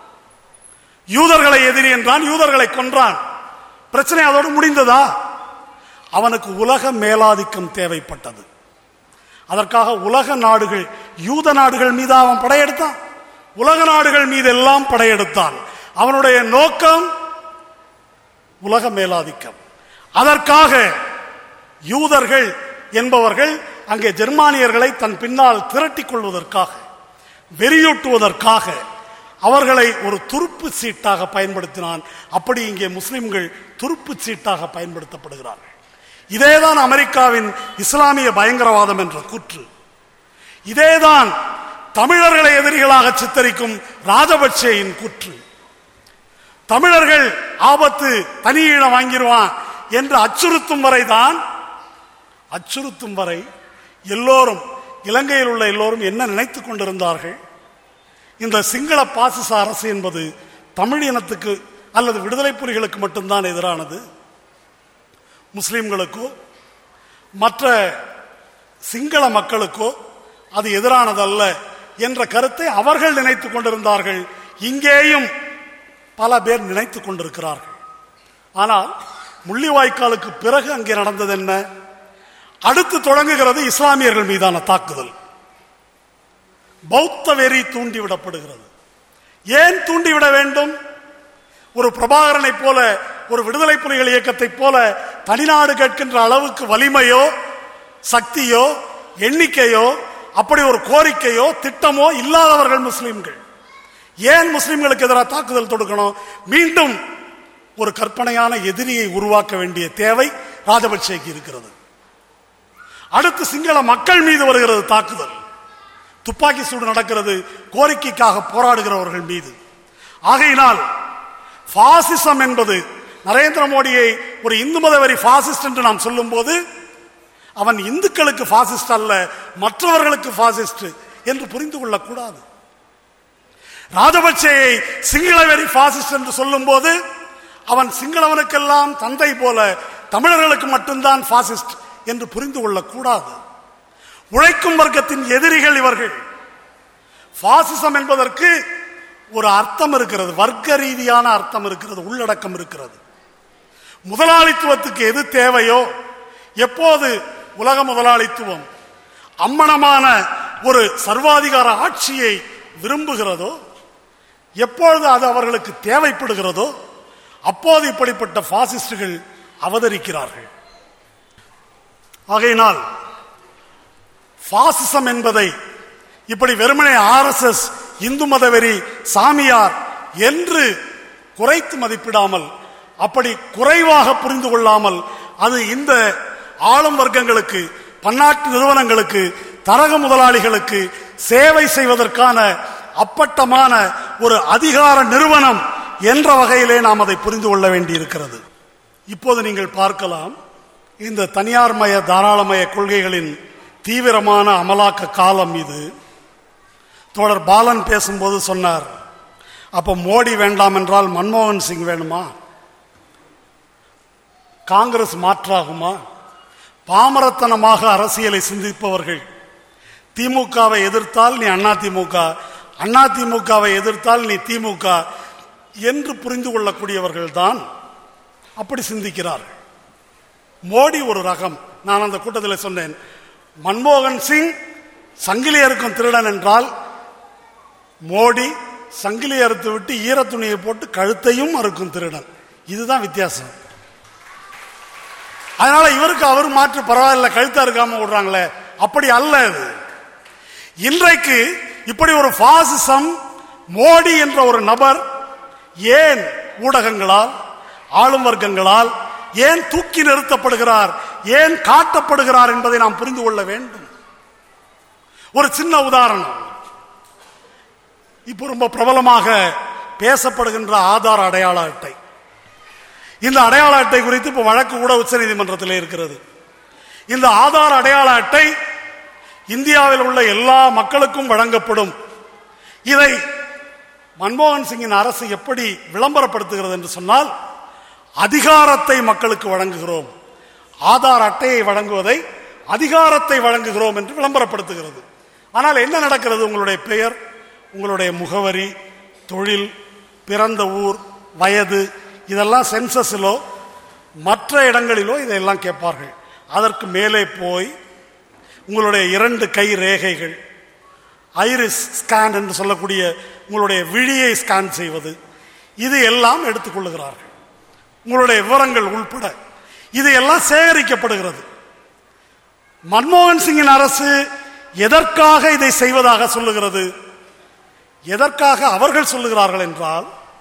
யூதர்களை எதிரி என்றான் யூதர்களை கொன்றான் பிரச்சனை அதோடு முடிந்ததா அவனுக்கு உலக மேலாதிக்கம் தேவைப்பட்டது அதற்காக உலக நாடுகள் யூத நாடுகள் மீது அவன் படையெடுத்தான் உலக நாடுகள் மீது எல்லாம் படையெடுத்தான் அவனுடைய நோக்கம் உலக மேலாதிக்கம் அதற்காக யூதர்கள் என்பவர்கள் அங்கே ஜெர்மானியர்களை தன் பின்னால் திரட்டிக் கொள்வதற்காக வெறியூட்டுவதற்காக அவர்களை ஒரு துருப்பு சீட்டாக பயன்படுத்தினான் அப்படி இங்கே முஸ்லிம்கள் துருப்பு சீட்டாக பயன்படுத்தப்படுகிறார்கள் இதேதான் அமெரிக்காவின் இஸ்லாமிய பயங்கரவாதம் என்ற கூற்று இதேதான் தமிழர்களை எதிரிகளாக சித்தரிக்கும் ராஜபக்சேயின் கூற்று தமிழர்கள் ஆபத்து தனியீழம் வாங்கிடுவான் என்று அச்சுறுத்தும் வரைதான் அச்சுறுத்தும் வரை எல்லோரும் இலங்கையில் உள்ள எல்லோரும் என்ன நினைத்துக் கொண்டிருந்தார்கள் இந்த சிங்கள பாசிச அரசு என்பது தமிழ் இனத்துக்கு அல்லது விடுதலை புலிகளுக்கு மட்டும்தான் எதிரானது முஸ்லிம்களுக்கோ மற்ற சிங்கள மக்களுக்கோ அது எதிரானதல்ல என்ற கருத்தை அவர்கள் நினைத்துக் கொண்டிருந்தார்கள் இங்கேயும் பல பேர் நினைத்துக் கொண்டிருக்கிறார்கள் ஆனால் முள்ளிவாய்க்காலுக்கு பிறகு அங்கே நடந்தது என்ன அடுத்து தொடங்குகிறது இஸ்லாமியர்கள் மீதான தாக்குதல் பௌத்த வெறி தூண்டிவிடப்படுகிறது ஏன் தூண்டிவிட வேண்டும் ஒரு பிரபாகரனை போல ஒரு விடுதலை புலிகள் இயக்கத்தைப் போல தனிநாடு கேட்கின்ற அளவுக்கு வலிமையோ சக்தியோ எண்ணிக்கையோ அப்படி ஒரு கோரிக்கையோ திட்டமோ இல்லாதவர்கள் முஸ்லிம்கள் ஏன் முஸ்லிம்களுக்கு எதிராக தாக்குதல் தொடுக்கணும் மீண்டும் ஒரு கற்பனையான எதிரியை உருவாக்க வேண்டிய தேவை ராஜபக்சேக்கு இருக்கிறது அடுத்து சிங்கள மக்கள் மீது வருகிறது தாக்குதல் துப்பாக்கி சூடு நடக்கிறது கோரிக்கைக்காக போராடுகிறவர்கள் மீது ஆகையினால் பாசிசம் என்பது நரேந்திர மோடியை ஒரு இந்து மதவெறி பாசிஸ்ட் என்று நாம் சொல்லும்போது அவன் இந்துக்களுக்கு பாசிஸ்ட் அல்ல மற்றவர்களுக்கு பாசிஸ்ட் என்று புரிந்து கொள்ளக்கூடாது ராஜபக்சேயை சிங்களவெறி பாசிஸ்ட் என்று சொல்லும்போது அவன் சிங்களவனுக்கெல்லாம் தந்தை போல தமிழர்களுக்கு மட்டும்தான் பாசிஸ்ட் என்று புரிந்து கொள்ளக்கூடாது உழைக்கும் வர்க்கத்தின் எதிரிகள் இவர்கள் பாசிசம் என்பதற்கு ஒரு அர்த்தம் இருக்கிறது வர்க்க ரீதியான அர்த்தம் இருக்கிறது உள்ளடக்கம் இருக்கிறது முதலாளித்துவத்துக்கு எது தேவையோ எப்போது உலக முதலாளித்துவம் அம்மனமான ஒரு சர்வாதிகார ஆட்சியை விரும்புகிறதோ எப்பொழுது அது அவர்களுக்கு தேவைப்படுகிறதோ அப்போது இப்படிப்பட்ட பாசிஸ்டுகள் அவதரிக்கிறார்கள் ஆகையினால் பாசிசம் என்பதை இப்படி வெறுமனே ஆர்எஸ்எஸ் இந்து மதவெறி சாமியார் என்று குறைத்து மதிப்பிடாமல் அப்படி குறைவாக புரிந்து கொள்ளாமல் அது இந்த ஆளும் வர்க்கங்களுக்கு பன்னாட்டு நிறுவனங்களுக்கு தரக முதலாளிகளுக்கு சேவை செய்வதற்கான அப்பட்டமான ஒரு அதிகார நிறுவனம் என்ற வகையிலே நாம் அதை புரிந்து கொள்ள வேண்டியிருக்கிறது இப்போது நீங்கள் பார்க்கலாம் இந்த தனியார்மய தாராளமய கொள்கைகளின் தீவிரமான அமலாக்க காலம் இது தோழர் பாலன் பேசும்போது சொன்னார் அப்ப மோடி வேண்டாம் என்றால் மன்மோகன் சிங் வேணுமா காங்கிரஸ் மாற்றாகுமா பாமரத்தனமாக அரசியலை சிந்திப்பவர்கள் திமுகவை எதிர்த்தால் நீ அண்ணா திமுக அண்ணா திமுகவை எதிர்த்தால் நீ திமுக என்று புரிந்து கொள்ளக்கூடியவர்கள் தான் அப்படி சிந்திக்கிறார்கள் மோடி ஒரு ரகம் நான் அந்த கூட்டத்தில் சொன்னேன் மன்மோகன் சிங் சங்கிலி அறுக்கும் திருடன் என்றால் மோடி சங்கிலி அறுத்து விட்டு ஈரத்துணியை போட்டு கழுத்தையும் அறுக்கும் திருடன் இதுதான் வித்தியாசம் அதனால இவருக்கு அவர் மாற்று பரவாயில்ல கழுத்தா இருக்காம விடுறாங்களே அப்படி அல்ல இது இன்றைக்கு இப்படி ஒரு பாசிசம் மோடி என்ற ஒரு நபர் ஏன் ஊடகங்களால் ஆளும் வர்க்கங்களால் ஏன் தூக்கி நிறுத்தப்படுகிறார் ஏன் காட்டப்படுகிறார் என்பதை நாம் புரிந்து கொள்ள வேண்டும் ஒரு சின்ன உதாரணம் இப்போ ரொம்ப பிரபலமாக பேசப்படுகின்ற ஆதார் அடையாள அட்டை இந்த அடையாள அட்டை குறித்து இப்போ வழக்கு கூட உச்ச நீதிமன்றத்தில் இருக்கிறது இந்த ஆதார் அடையாள அட்டை இந்தியாவில் உள்ள எல்லா மக்களுக்கும் வழங்கப்படும் இதை மன்மோகன் சிங்கின் அரசு எப்படி விளம்பரப்படுத்துகிறது என்று சொன்னால் அதிகாரத்தை மக்களுக்கு வழங்குகிறோம் ஆதார் அட்டையை வழங்குவதை அதிகாரத்தை வழங்குகிறோம் என்று விளம்பரப்படுத்துகிறது ஆனால் என்ன நடக்கிறது உங்களுடைய பெயர் உங்களுடைய முகவரி தொழில் பிறந்த ஊர் வயது இதெல்லாம் சென்சஸிலோ மற்ற இடங்களிலோ இதையெல்லாம் கேட்பார்கள் அதற்கு மேலே போய் உங்களுடைய இரண்டு கை ரேகைகள் ஐரிஸ் ஸ்கேன் என்று சொல்லக்கூடிய உங்களுடைய விழியை ஸ்கேன் செய்வது இது எல்லாம் எடுத்துக்கொள்ளுகிறார்கள் உங்களுடைய விவரங்கள் உள்பட இது எல்லாம் சேகரிக்கப்படுகிறது மன்மோகன் சிங்கின் அரசு எதற்காக இதை செய்வதாக சொல்லுகிறது எதற்காக அவர்கள் சொல்லுகிறார்கள் என்றால்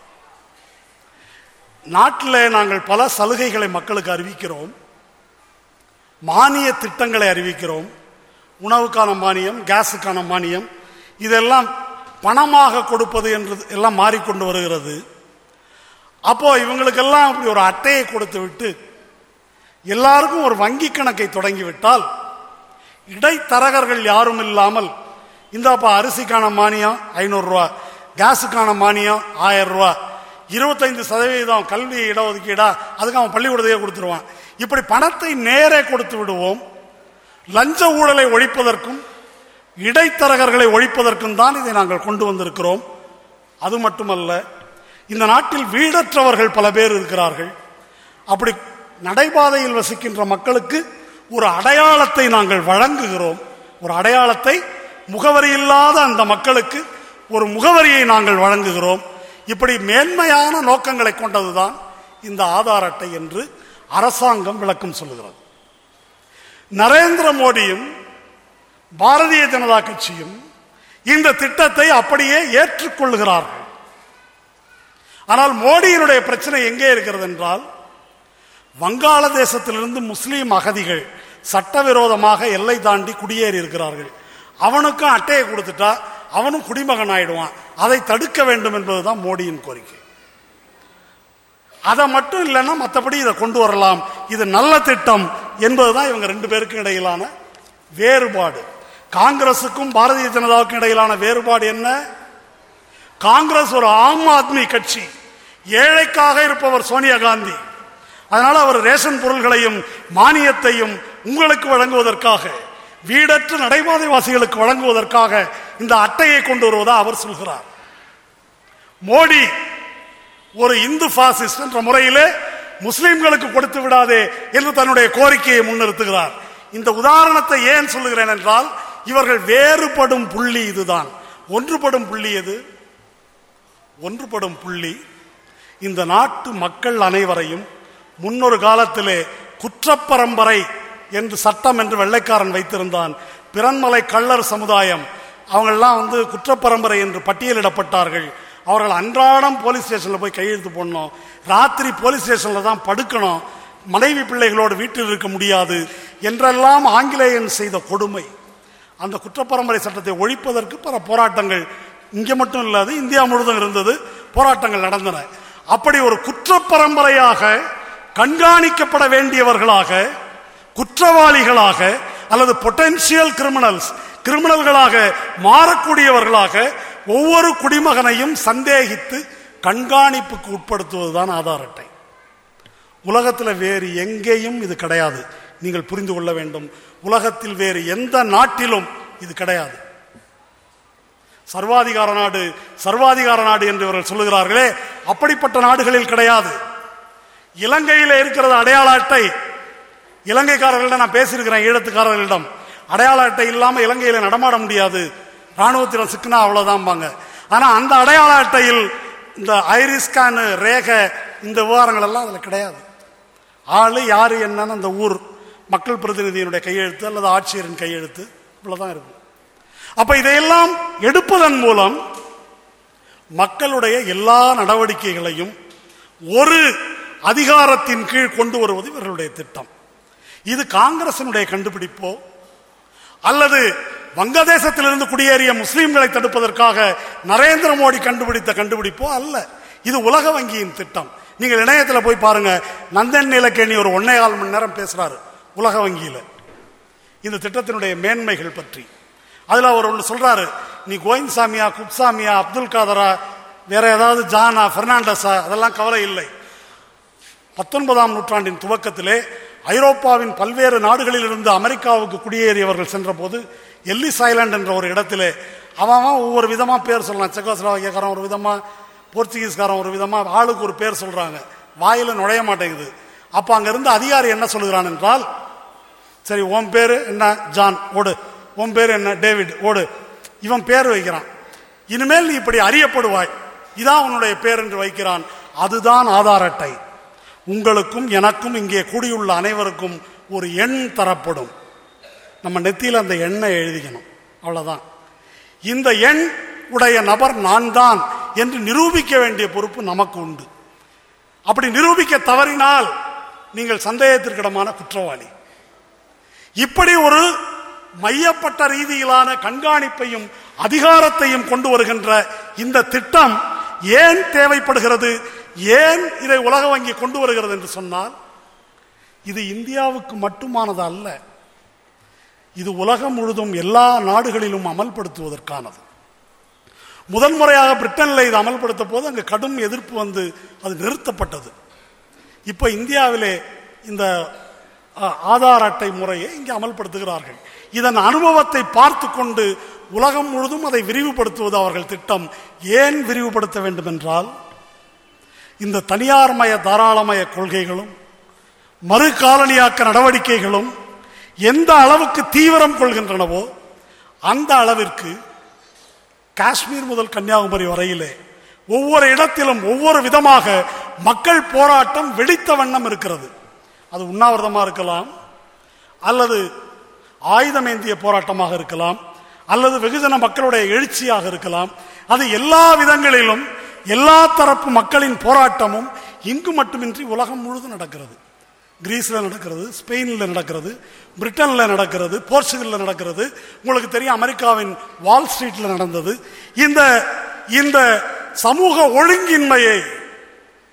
நாட்டில் நாங்கள் பல சலுகைகளை மக்களுக்கு அறிவிக்கிறோம் மானிய திட்டங்களை அறிவிக்கிறோம் உணவுக்கான மானியம் கேஸுக்கான மானியம் இதெல்லாம் பணமாக கொடுப்பது என்று எல்லாம் மாறிக்கொண்டு வருகிறது அப்போ இவங்களுக்கெல்லாம் அப்படி ஒரு அட்டையை கொடுத்து விட்டு எல்லாருக்கும் ஒரு வங்கி கணக்கை தொடங்கிவிட்டால் இடைத்தரகர்கள் யாரும் இல்லாமல் இந்தாப்பா அரிசிக்கான மானியம் ஐநூறு ரூபா கேஸுக்கான மானியம் ஆயிரம் ரூபா இருபத்தைந்து சதவீதம் கல்வி இடஒதுக்கீடா அதுக்கு அவன் பள்ளிக்கூடத்தையே கொடுத்துருவான் இப்படி பணத்தை நேரே கொடுத்து விடுவோம் லஞ்ச ஊழலை ஒழிப்பதற்கும் இடைத்தரகர்களை ஒழிப்பதற்கும் தான் இதை நாங்கள் கொண்டு வந்திருக்கிறோம் அது மட்டுமல்ல இந்த நாட்டில் வீடற்றவர்கள் பல பேர் இருக்கிறார்கள் அப்படி நடைபாதையில் வசிக்கின்ற மக்களுக்கு ஒரு அடையாளத்தை நாங்கள் வழங்குகிறோம் ஒரு அடையாளத்தை முகவரி இல்லாத அந்த மக்களுக்கு ஒரு முகவரியை நாங்கள் வழங்குகிறோம் இப்படி மேன்மையான நோக்கங்களை கொண்டதுதான் இந்த ஆதார் அட்டை என்று அரசாங்கம் விளக்கம் சொல்லுகிறது நரேந்திர மோடியும் பாரதிய ஜனதா கட்சியும் இந்த திட்டத்தை அப்படியே ஏற்றுக்கொள்கிறார்கள் ஆனால் மோடியினுடைய பிரச்சனை எங்கே இருக்கிறது என்றால் வங்காளதேசத்திலிருந்து முஸ்லீம் அகதிகள் சட்டவிரோதமாக எல்லை தாண்டி குடியேறி இருக்கிறார்கள் அவனுக்கும் அட்டையை கொடுத்துட்டா அவனும் குடிமகன் ஆயிடுவான் அதை தடுக்க வேண்டும் என்பதுதான் மோடியின் கோரிக்கை அதை மட்டும் இல்லைன்னா மற்றபடி இதை கொண்டு வரலாம் இது நல்ல திட்டம் என்பதுதான் இவங்க ரெண்டு பேருக்கும் இடையிலான வேறுபாடு காங்கிரசுக்கும் பாரதிய ஜனதாவுக்கும் இடையிலான வேறுபாடு என்ன காங்கிரஸ் ஒரு ஆம் ஆத்மி கட்சி ஏழைக்காக இருப்பவர் சோனியா காந்தி அதனால அவர் ரேஷன் பொருள்களையும் மானியத்தையும் உங்களுக்கு வழங்குவதற்காக வீடற்ற நடைபாதைவாசிகளுக்கு வழங்குவதற்காக இந்த அட்டையை கொண்டு வருவதா அவர் சொல்கிறார் மோடி ஒரு இந்து பாசிஸ்ட் என்ற முறையிலே முஸ்லிம்களுக்கு கொடுத்து விடாதே என்று தன்னுடைய கோரிக்கையை முன்னிறுத்துகிறார் இந்த உதாரணத்தை ஏன் சொல்லுகிறேன் என்றால் இவர்கள் வேறுபடும் புள்ளி இதுதான் ஒன்றுபடும் புள்ளி எது ஒன்றுபடும் புள்ளி இந்த நாட்டு மக்கள் அனைவரையும் முன்னொரு காலத்திலே குற்றப்பரம்பரை என்று சட்டம் என்று வெள்ளைக்காரன் வைத்திருந்தான் பிறன்மலை கள்ளர் சமுதாயம் அவங்கெல்லாம் வந்து குற்றப்பரம்பரை என்று பட்டியலிடப்பட்டார்கள் அவர்கள் அன்றாடம் போலீஸ் ஸ்டேஷன்ல போய் கையெழுத்து போடணும் ராத்திரி போலீஸ் ஸ்டேஷன்ல தான் படுக்கணும் மனைவி பிள்ளைகளோடு வீட்டில் இருக்க முடியாது என்றெல்லாம் ஆங்கிலேயன் செய்த கொடுமை அந்த குற்றப்பரம்பரை சட்டத்தை ஒழிப்பதற்கு பல போராட்டங்கள் இங்கே மட்டும் இல்லாது இந்தியா முழுவதும் இருந்தது போராட்டங்கள் நடந்தன அப்படி ஒரு குற்றப்பரம்பரையாக கண்காணிக்கப்பட வேண்டியவர்களாக குற்றவாளிகளாக அல்லது பொட்டென்சியல் கிரிமினல்ஸ் கிரிமினல்களாக மாறக்கூடியவர்களாக ஒவ்வொரு குடிமகனையும் சந்தேகித்து கண்காணிப்புக்கு உட்படுத்துவதுதான் ஆதார் அட்டை உலகத்தில் வேறு எங்கேயும் இது கிடையாது நீங்கள் புரிந்து கொள்ள வேண்டும் உலகத்தில் வேறு எந்த நாட்டிலும் இது கிடையாது சர்வாதிகார நாடு சர்வாதிகார நாடு என்று இவர்கள் சொல்லுகிறார்களே அப்படிப்பட்ட நாடுகளில் கிடையாது இலங்கையில் இருக்கிறது அடையாள அட்டை இலங்கைக்காரர்களிடம் நான் பேசியிருக்கிறேன் ஈழத்துக்காரர்களிடம் அடையாள அட்டை இல்லாமல் இலங்கையில நடமாட முடியாது ராணுவத்திடம் சிக்கினா அவ்வளவுதான்பாங்க ஆனா அந்த அடையாள அட்டையில் இந்த ஐரிஸ்கான் ரேக இந்த விவகாரங்கள் எல்லாம் அதுல கிடையாது ஆளு யாரு என்னன்னு அந்த ஊர் மக்கள் பிரதிநிதியினுடைய கையெழுத்து அல்லது ஆட்சியரின் கையெழுத்து இவ்வளவுதான் இருக்கும் அப்ப இதையெல்லாம் எடுப்பதன் மூலம் மக்களுடைய எல்லா நடவடிக்கைகளையும் ஒரு அதிகாரத்தின் கீழ் கொண்டு வருவது இவர்களுடைய திட்டம் இது காங்கிரசினுடைய கண்டுபிடிப்போ அல்லது வங்கதேசத்திலிருந்து குடியேறிய முஸ்லிம்களை தடுப்பதற்காக நரேந்திர மோடி கண்டுபிடித்த கண்டுபிடிப்போ அல்ல இது உலக வங்கியின் திட்டம் நீங்கள் இணையத்தில் போய் பாருங்க நந்தன் நிலக்கேணி ஒரு ஒன்னே கால் மணி நேரம் பேசுறாரு உலக வங்கியில இந்த திட்டத்தினுடைய மேன்மைகள் பற்றி அதுல அவர் ஒன்று சொல்றாரு நீ கோவிந்த்சாமியா குப்சாமியா அப்துல் காதரா வேற ஏதாவது ஜானா பெர்னாண்டஸா அதெல்லாம் கவலை இல்லை பத்தொன்பதாம் நூற்றாண்டின் துவக்கத்திலே ஐரோப்பாவின் பல்வேறு நாடுகளிலிருந்து அமெரிக்காவுக்கு குடியேறியவர்கள் சென்றபோது எல்லிஸ் ஐலாண்ட் என்ற ஒரு இடத்திலே அவன் அவன் ஒவ்வொரு விதமா பேர் சொல்லலாம் செக்கோஸ்லோவாக்கியக்காரன் ஒரு விதமா போர்ச்சுகீஸ்காரன் ஒரு விதமா ஆளுக்கு ஒரு பேர் சொல்றாங்க வாயில நுழைய மாட்டேங்குது அப்ப அங்க இருந்து அதிகாரி என்ன சொல்லுகிறான் என்றால் சரி உன் பேரு என்ன ஜான் ஓடு உன் பேரு என்ன டேவிட் ஓடு இவன் பேர் வைக்கிறான் இனிமேல் நீ இப்படி அறியப்படுவாய் இதான் உன்னுடைய பேர் என்று வைக்கிறான் அதுதான் ஆதார் அட்டை உங்களுக்கும் எனக்கும் இங்கே கூடியுள்ள அனைவருக்கும் ஒரு எண் தரப்படும் நம்ம நெத்தியில் அந்த எண்ணை எழுதிக்கணும் அவ்வளவுதான் இந்த எண் உடைய நபர் நான் தான் என்று நிரூபிக்க வேண்டிய பொறுப்பு நமக்கு உண்டு அப்படி நிரூபிக்க தவறினால் நீங்கள் சந்தேகத்திற்கிடமான குற்றவாளி இப்படி ஒரு மையப்பட்ட ரீதியிலான கண்காணிப்பையும் அதிகாரத்தையும் கொண்டு வருகின்ற இந்த திட்டம் ஏன் தேவைப்படுகிறது ஏன் இதை உலக வங்கி கொண்டு வருகிறது என்று சொன்னால் இது இந்தியாவுக்கு மட்டுமானது அல்ல இது உலகம் முழுதும் எல்லா நாடுகளிலும் அமல்படுத்துவதற்கானது முதல் முறையாக பிரிட்டனில் இது அமல்படுத்த போது அங்கு கடும் எதிர்ப்பு வந்து அது நிறுத்தப்பட்டது இப்ப இந்தியாவிலே இந்த அஹ், ஆதார் அட்டை முறையை இங்கே அமல்படுத்துகிறார்கள் இதன் அனுபவத்தை பார்த்து கொண்டு உலகம் முழுதும் அதை விரிவுபடுத்துவது அவர்கள் திட்டம் ஏன் விரிவுபடுத்த வேண்டும் என்றால் இந்த தனியார்மய தாராளமய கொள்கைகளும் மறு காலனியாக்க நடவடிக்கைகளும் எந்த அளவுக்கு தீவிரம் கொள்கின்றனவோ அந்த அளவிற்கு காஷ்மீர் முதல் கன்னியாகுமரி வரையிலே ஒவ்வொரு இடத்திலும் ஒவ்வொரு விதமாக மக்கள் போராட்டம் வெடித்த வண்ணம் இருக்கிறது அது உண்ணாவிரதமா இருக்கலாம் அல்லது ஆயுதமேந்திய போராட்டமாக இருக்கலாம் அல்லது வெகுஜன மக்களுடைய எழுச்சியாக இருக்கலாம் அது எல்லா விதங்களிலும் எல்லா தரப்பு மக்களின் போராட்டமும் இங்கு மட்டுமின்றி உலகம் முழுதும் நடக்கிறது கிரீஸ்ல நடக்கிறது ஸ்பெயினில் நடக்கிறது பிரிட்டன்ல நடக்கிறது போர்ச்சுகல்ல நடக்கிறது உங்களுக்கு தெரியும் அமெரிக்காவின் வால் ஸ்ட்ரீட்ல நடந்தது இந்த இந்த சமூக ஒழுங்கின்மையை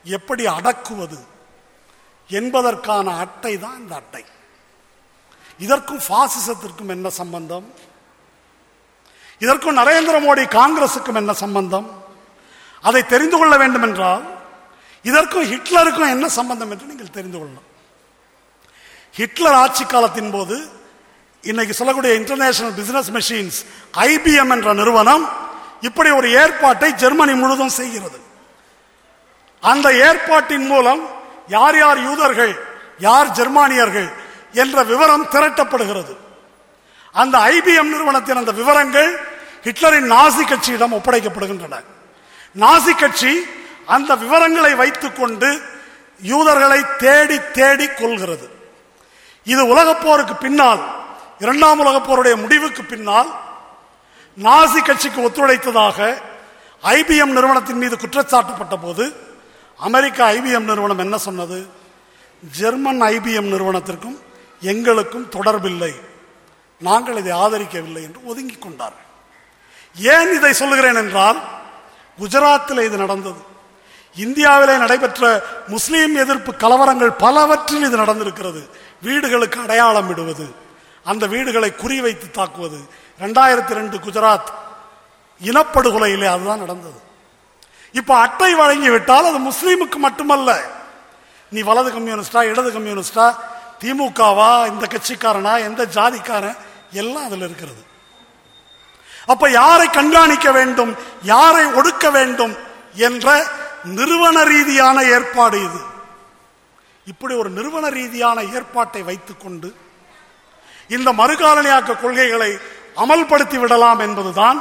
எப்படி அடக்குவது என்பதற்கான அட்டை தான் இந்த அட்டை இதற்கும் பாசிசத்திற்கும் என்ன சம்பந்தம் இதற்கும் நரேந்திர மோடி காங்கிரசுக்கும் என்ன சம்பந்தம் அதை தெரிந்து கொள்ள வேண்டும் என்றால் இதற்கும் ஹிட்லருக்கும் என்ன சம்பந்தம் என்று நீங்கள் தெரிந்து கொள்ளலாம் ஹிட்லர் ஆட்சி காலத்தின் போது இன்னைக்கு சொல்லக்கூடிய இன்டர்நேஷனல் பிசினஸ் மெஷின்ஸ் ஐபிஎம் என்ற நிறுவனம் இப்படி ஒரு ஏற்பாட்டை ஜெர்மனி முழுவதும் செய்கிறது அந்த ஏற்பாட்டின் மூலம் யார் யார் யூதர்கள் யார் ஜெர்மானியர்கள் என்ற விவரம் திரட்டப்படுகிறது அந்த ஐபிஎம் நிறுவனத்தின் அந்த விவரங்கள் ஹிட்லரின் நாசி கட்சியிடம் ஒப்படைக்கப்படுகின்றன நாசி கட்சி அந்த விவரங்களை வைத்துக் கொண்டு யூதர்களை தேடி தேடி கொள்கிறது இது உலகப் போருக்கு பின்னால் இரண்டாம் உலகப் போருடைய முடிவுக்கு பின்னால் நாசி கட்சிக்கு ஒத்துழைத்ததாக ஐபிஎம் நிறுவனத்தின் மீது குற்றச்சாட்டப்பட்ட போது அமெரிக்க ஐபிஎம் நிறுவனம் என்ன சொன்னது ஜெர்மன் ஐபிஎம் நிறுவனத்திற்கும் எங்களுக்கும் தொடர்பில்லை நாங்கள் இதை ஆதரிக்கவில்லை என்று ஒதுங்கிக் கொண்டார்கள் ஏன் இதை சொல்லுகிறேன் என்றால் குஜராத்தில் இது நடந்தது இந்தியாவிலே நடைபெற்ற முஸ்லீம் எதிர்ப்பு கலவரங்கள் பலவற்றில் இது நடந்திருக்கிறது வீடுகளுக்கு அடையாளம் விடுவது அந்த வீடுகளை குறிவைத்து தாக்குவது ரெண்டாயிரத்தி ரெண்டு குஜராத் இனப்படுகொலையிலே அதுதான் நடந்தது இப்ப அட்டை வழங்கி விட்டால் அது முஸ்லீமுக்கு மட்டுமல்ல நீ வலது கம்யூனிஸ்டா இடது கம்யூனிஸ்டா திமுகவா இந்த கட்சிக்காரனா எந்த ஜாதிக்காரன் எல்லாம் அதுல இருக்கிறது அப்ப யாரை கண்காணிக்க வேண்டும் யாரை ஒடுக்க வேண்டும் என்ற நிறுவன ரீதியான ஏற்பாடு இது இப்படி ஒரு நிறுவன ரீதியான ஏற்பாட்டை வைத்துக்கொண்டு இந்த மறுகாலனியாக்க கொள்கைகளை அமல்படுத்தி விடலாம் என்பதுதான்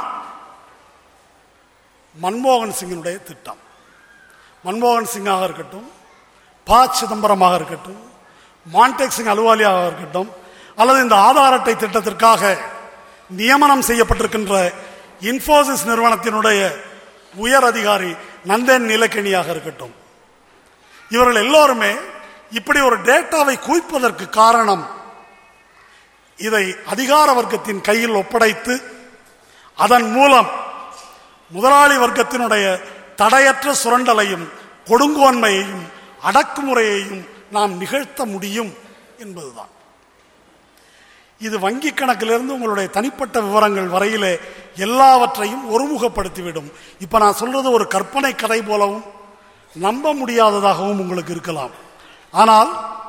மன்மோகன் சிங்கினுடைய திட்டம் மன்மோகன் சிங்காக இருக்கட்டும் ப சிதம்பரமாக இருக்கட்டும் மான்டெக் சிங் அலுவாலியாக இருக்கட்டும் அல்லது இந்த ஆதார் அட்டை திட்டத்திற்காக நியமனம் செய்யப்பட்டிருக்கின்ற இன்ஃபோசிஸ் நிறுவனத்தினுடைய உயர் அதிகாரி நந்தன் நிலக்கணியாக இருக்கட்டும் இவர்கள் எல்லோருமே இப்படி ஒரு டேட்டாவை குவிப்பதற்கு காரணம் இதை அதிகார வர்க்கத்தின் கையில் ஒப்படைத்து அதன் மூலம் முதலாளி வர்க்கத்தினுடைய தடையற்ற சுரண்டலையும் கொடுங்கோன்மையையும் அடக்குமுறையையும் நாம் நிகழ்த்த முடியும் என்பதுதான் இது வங்கி கணக்கிலிருந்து உங்களுடைய தனிப்பட்ட விவரங்கள் வரையிலே எல்லாவற்றையும் ஒருமுகப்படுத்திவிடும் இப்ப நான் சொல்றது ஒரு கற்பனை கதை போலவும் நம்ப முடியாததாகவும் உங்களுக்கு இருக்கலாம் ஆனால்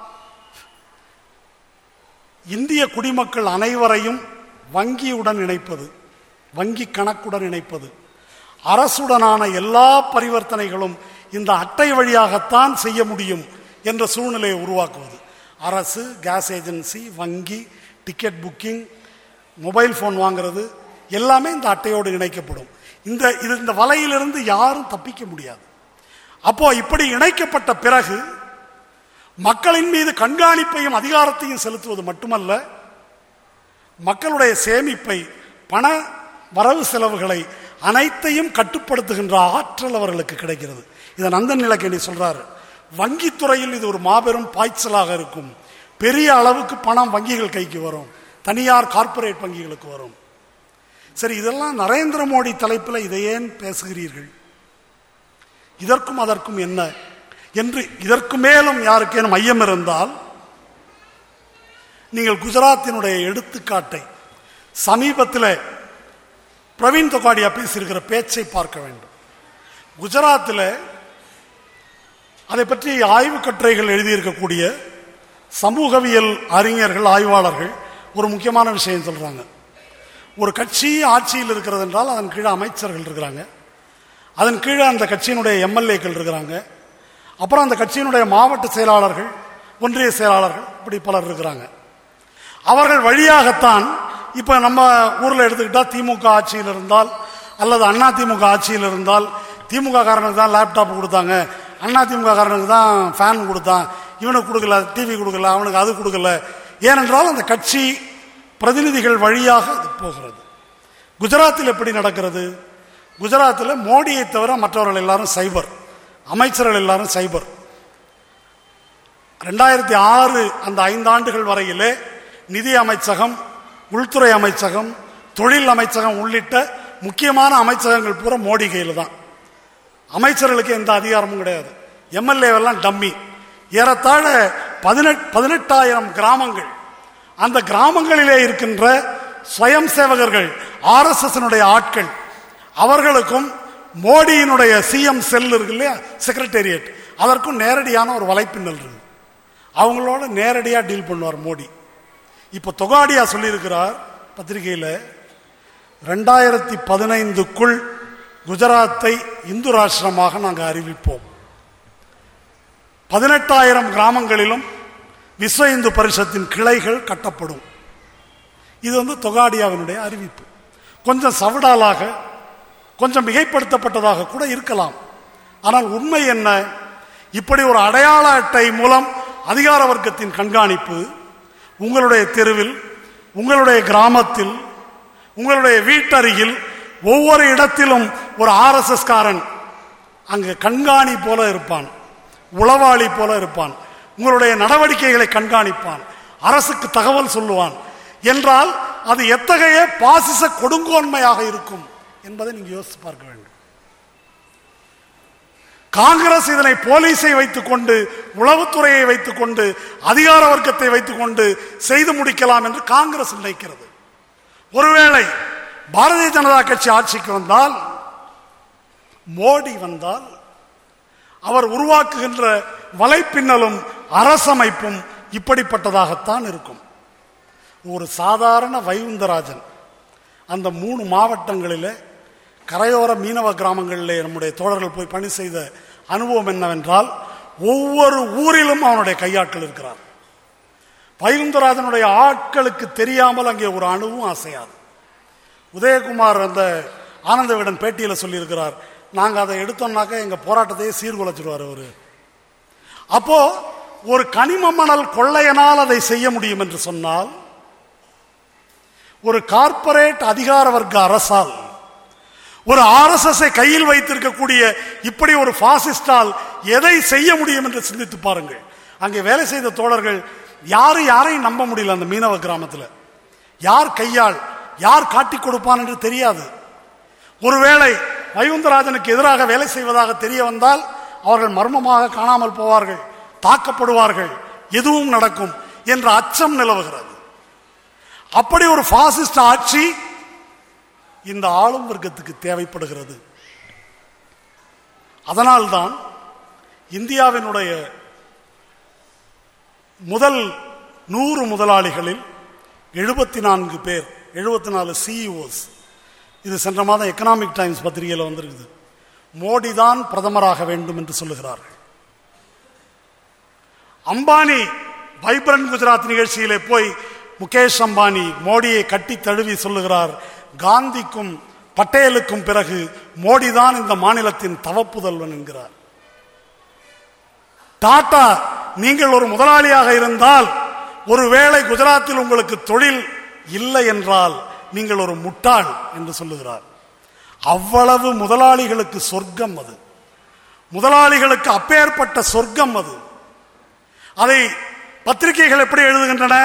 இந்திய குடிமக்கள் அனைவரையும் வங்கியுடன் இணைப்பது வங்கி கணக்குடன் இணைப்பது அரசுடனான எல்லா பரிவர்த்தனைகளும் இந்த அட்டை வழியாகத்தான் செய்ய முடியும் என்ற சூழ்நிலையை உருவாக்குவது அரசு கேஸ் ஏஜென்சி வங்கி டிக்கெட் புக்கிங் மொபைல் ஃபோன் வாங்குறது எல்லாமே இந்த அட்டையோடு இணைக்கப்படும் இந்த இது இந்த வலையிலிருந்து யாரும் தப்பிக்க முடியாது அப்போ இப்படி இணைக்கப்பட்ட பிறகு மக்களின் மீது கண்காணிப்பையும் அதிகாரத்தையும் செலுத்துவது மட்டுமல்ல மக்களுடைய சேமிப்பை பண வரவு செலவுகளை அனைத்தையும் கட்டுப்படுத்துகின்ற ஆற்றல் அவர்களுக்கு கிடைக்கிறது இதை நந்தன் நிலக்கணி சொல்றாரு வங்கித்துறையில் இது ஒரு மாபெரும் பாய்ச்சலாக இருக்கும் பெரிய அளவுக்கு பணம் வங்கிகள் கைக்கு வரும் தனியார் கார்ப்பரேட் வங்கிகளுக்கு வரும் சரி இதெல்லாம் நரேந்திர மோடி தலைப்பில் இதை ஏன் பேசுகிறீர்கள் இதற்கும் அதற்கும் என்ன என்று இதற்கு மேலும் யாருக்கேனும் ஐயம் இருந்தால் நீங்கள் குஜராத்தினுடைய எடுத்துக்காட்டை சமீபத்தில் பிரவீன் தொகாடியா பேசியிருக்கிற பேச்சை பார்க்க வேண்டும் குஜராத்தில் அதை பற்றி ஆய்வு கட்டுரைகள் எழுதியிருக்கக்கூடிய சமூகவியல் அறிஞர்கள் ஆய்வாளர்கள் ஒரு முக்கியமான விஷயம் சொல்றாங்க ஒரு கட்சி ஆட்சியில் இருக்கிறது என்றால் அதன் கீழே அமைச்சர்கள் இருக்கிறாங்க அதன் கீழே அந்த கட்சியினுடைய எம்எல்ஏக்கள் இருக்கிறாங்க அப்புறம் அந்த கட்சியினுடைய மாவட்ட செயலாளர்கள் ஒன்றிய செயலாளர்கள் இப்படி பலர் இருக்கிறாங்க அவர்கள் வழியாகத்தான் இப்ப நம்ம ஊர்ல எடுத்துக்கிட்டா திமுக ஆட்சியில் இருந்தால் அல்லது அண்ணா திமுக ஆட்சியில் இருந்தால் திமுக காரனுக்கு தான் லேப்டாப் கொடுத்தாங்க அண்ணா திமுக காரனுக்கு தான் ஃபேன் கொடுத்தான் இவனுக்கு கொடுக்கல டிவி கொடுக்கல அவனுக்கு அது கொடுக்கல ஏனென்றால் அந்த கட்சி பிரதிநிதிகள் வழியாக அது போகிறது குஜராத்தில் எப்படி நடக்கிறது குஜராத்தில் மோடியை தவிர மற்றவர்கள் எல்லாரும் சைபர் அமைச்சர்கள் எல்லாரும் சைபர் ரெண்டாயிரத்தி ஆறு அந்த ஐந்து ஆண்டுகள் வரையிலே நிதி அமைச்சகம் உள்துறை அமைச்சகம் தொழில் அமைச்சகம் உள்ளிட்ட முக்கியமான அமைச்சகங்கள் பூரா மோடி கையில் தான் அமைச்சர்களுக்கு எந்த அதிகாரமும் கிடையாது எம்எல்ஏவெல்லாம் டம்மி ஏறத்தாழ பதினெட் பதினெட்டாயிரம் கிராமங்கள் அந்த கிராமங்களிலே இருக்கின்ற சுயம் சேவகர்கள் ஆர்எஸ்எஸ் ஆட்கள் அவர்களுக்கும் மோடியினுடைய சிஎம் செல் இருக்கு இல்லையா செக்ரட்டேரியட் அதற்கும் நேரடியான ஒரு வலைப்பின்னல் இருக்கு அவங்களோட நேரடியா டீல் பண்ணுவார் மோடி இப்ப தொகாடியா சொல்லியிருக்கிறார் பத்திரிகையில ரெண்டாயிரத்தி பதினைந்துக்குள் குஜராத்தை இந்து ராஷ்டிரமாக நாங்கள் அறிவிப்போம் பதினெட்டாயிரம் கிராமங்களிலும் விஸ்வ இந்து பரிஷத்தின் கிளைகள் கட்டப்படும் இது வந்து தொகாடியாவினுடைய அறிவிப்பு கொஞ்சம் சவடாலாக கொஞ்சம் மிகைப்படுத்தப்பட்டதாக கூட இருக்கலாம் ஆனால் உண்மை என்ன இப்படி ஒரு அடையாள அட்டை மூலம் அதிகார வர்க்கத்தின் கண்காணிப்பு உங்களுடைய தெருவில் உங்களுடைய கிராமத்தில் உங்களுடைய வீட்டருகில் ஒவ்வொரு இடத்திலும் ஒரு ஆர்எஸ்எஸ் காரன் அங்கு கண்காணி போல இருப்பான் உளவாளி போல இருப்பான் உங்களுடைய நடவடிக்கைகளை கண்காணிப்பான் அரசுக்கு தகவல் சொல்லுவான் என்றால் அது எத்தகைய பாசிச கொடுங்கோன்மையாக இருக்கும் என்பதை நீங்க யோசித்து பார்க்க வேண்டும் காங்கிரஸ் இதனை போலீஸை வைத்துக் கொண்டு உளவுத்துறையை வைத்துக் கொண்டு அதிகார வர்க்கத்தை வைத்துக் கொண்டு செய்து முடிக்கலாம் என்று காங்கிரஸ் நினைக்கிறது ஒருவேளை பாரதிய ஜனதா கட்சி ஆட்சிக்கு வந்தால் மோடி வந்தால் அவர் உருவாக்குகின்ற வலைப்பின்னலும் அரசமைப்பும் இப்படிப்பட்டதாகத்தான் இருக்கும் ஒரு சாதாரண வைகுந்தராஜன் அந்த மூணு மாவட்டங்களிலே கரையோர மீனவ கிராமங்களிலே நம்முடைய தோழர்கள் போய் பணி செய்த அனுபவம் என்னவென்றால் ஒவ்வொரு ஊரிலும் அவனுடைய கையாட்கள் இருக்கிறார் வைகுந்தராஜனுடைய ஆட்களுக்கு தெரியாமல் அங்கே ஒரு அணுவும் அசையாது உதயகுமார் அந்த ஆனந்த விடன் பேட்டியில் சொல்லியிருக்கிறார் நாங்கள் அதை எடுத்தோம்னாக்க எங்க போராட்டத்தையே சீர்குலைச்சிருவார் அவரு அப்போ ஒரு கனிம மணல் கொள்ளையனால் அதை செய்ய முடியும் என்று சொன்னால் ஒரு கார்ப்பரேட் அதிகார வர்க்க அரசால் ஒரு ஆர்எஸ்எஸ் கையில் வைத்திருக்கக்கூடிய இப்படி ஒரு பாசிஸ்டால் எதை செய்ய முடியும் என்று சிந்தித்து பாருங்கள் அங்கே வேலை செய்த தோழர்கள் யாரு யாரையும் நம்ப முடியல அந்த மீனவ கிராமத்தில் யார் கையாள் யார் காட்டி கொடுப்பான் என்று தெரியாது ஒருவேளை வைகுந்தராஜனுக்கு எதிராக வேலை செய்வதாக தெரிய வந்தால் அவர்கள் மர்மமாக காணாமல் போவார்கள் தாக்கப்படுவார்கள் எதுவும் நடக்கும் என்ற அச்சம் நிலவுகிறது அப்படி ஒரு பாசிஸ்ட் ஆட்சி இந்த ஆளும் வர்க்கத்துக்கு தேவைப்படுகிறது அதனால்தான் இந்தியாவினுடைய முதல் நூறு முதலாளிகளில் எழுபத்தி நான்கு பேர் எழுபத்தி நாலு சிஇஓஸ் இது சென்ற மாதம் எக்கனாமிக் டைம்ஸ் பத்திரிகையில் வந்திருக்குது மோடி தான் பிரதமராக வேண்டும் என்று சொல்லுகிறார்கள் அம்பானி வைப்ரண்ட் குஜராத் நிகழ்ச்சியிலே போய் முகேஷ் அம்பானி மோடியை கட்டி தழுவி சொல்லுகிறார் காந்திக்கும் பட்டேலுக்கும் பிறகு மோடி தான் இந்த மாநிலத்தின் தவப்புதல்வன் என்கிறார் டாடா நீங்கள் ஒரு முதலாளியாக இருந்தால் ஒருவேளை குஜராத்தில் உங்களுக்கு தொழில் இல்லை என்றால் நீங்கள் ஒரு முட்டாள் என்று சொல்லுகிறார் அவ்வளவு முதலாளிகளுக்கு சொர்க்கம் அது முதலாளிகளுக்கு அப்பேற்பட்ட சொர்க்கம் அது அதை பத்திரிகைகள் எப்படி எழுதுகின்றன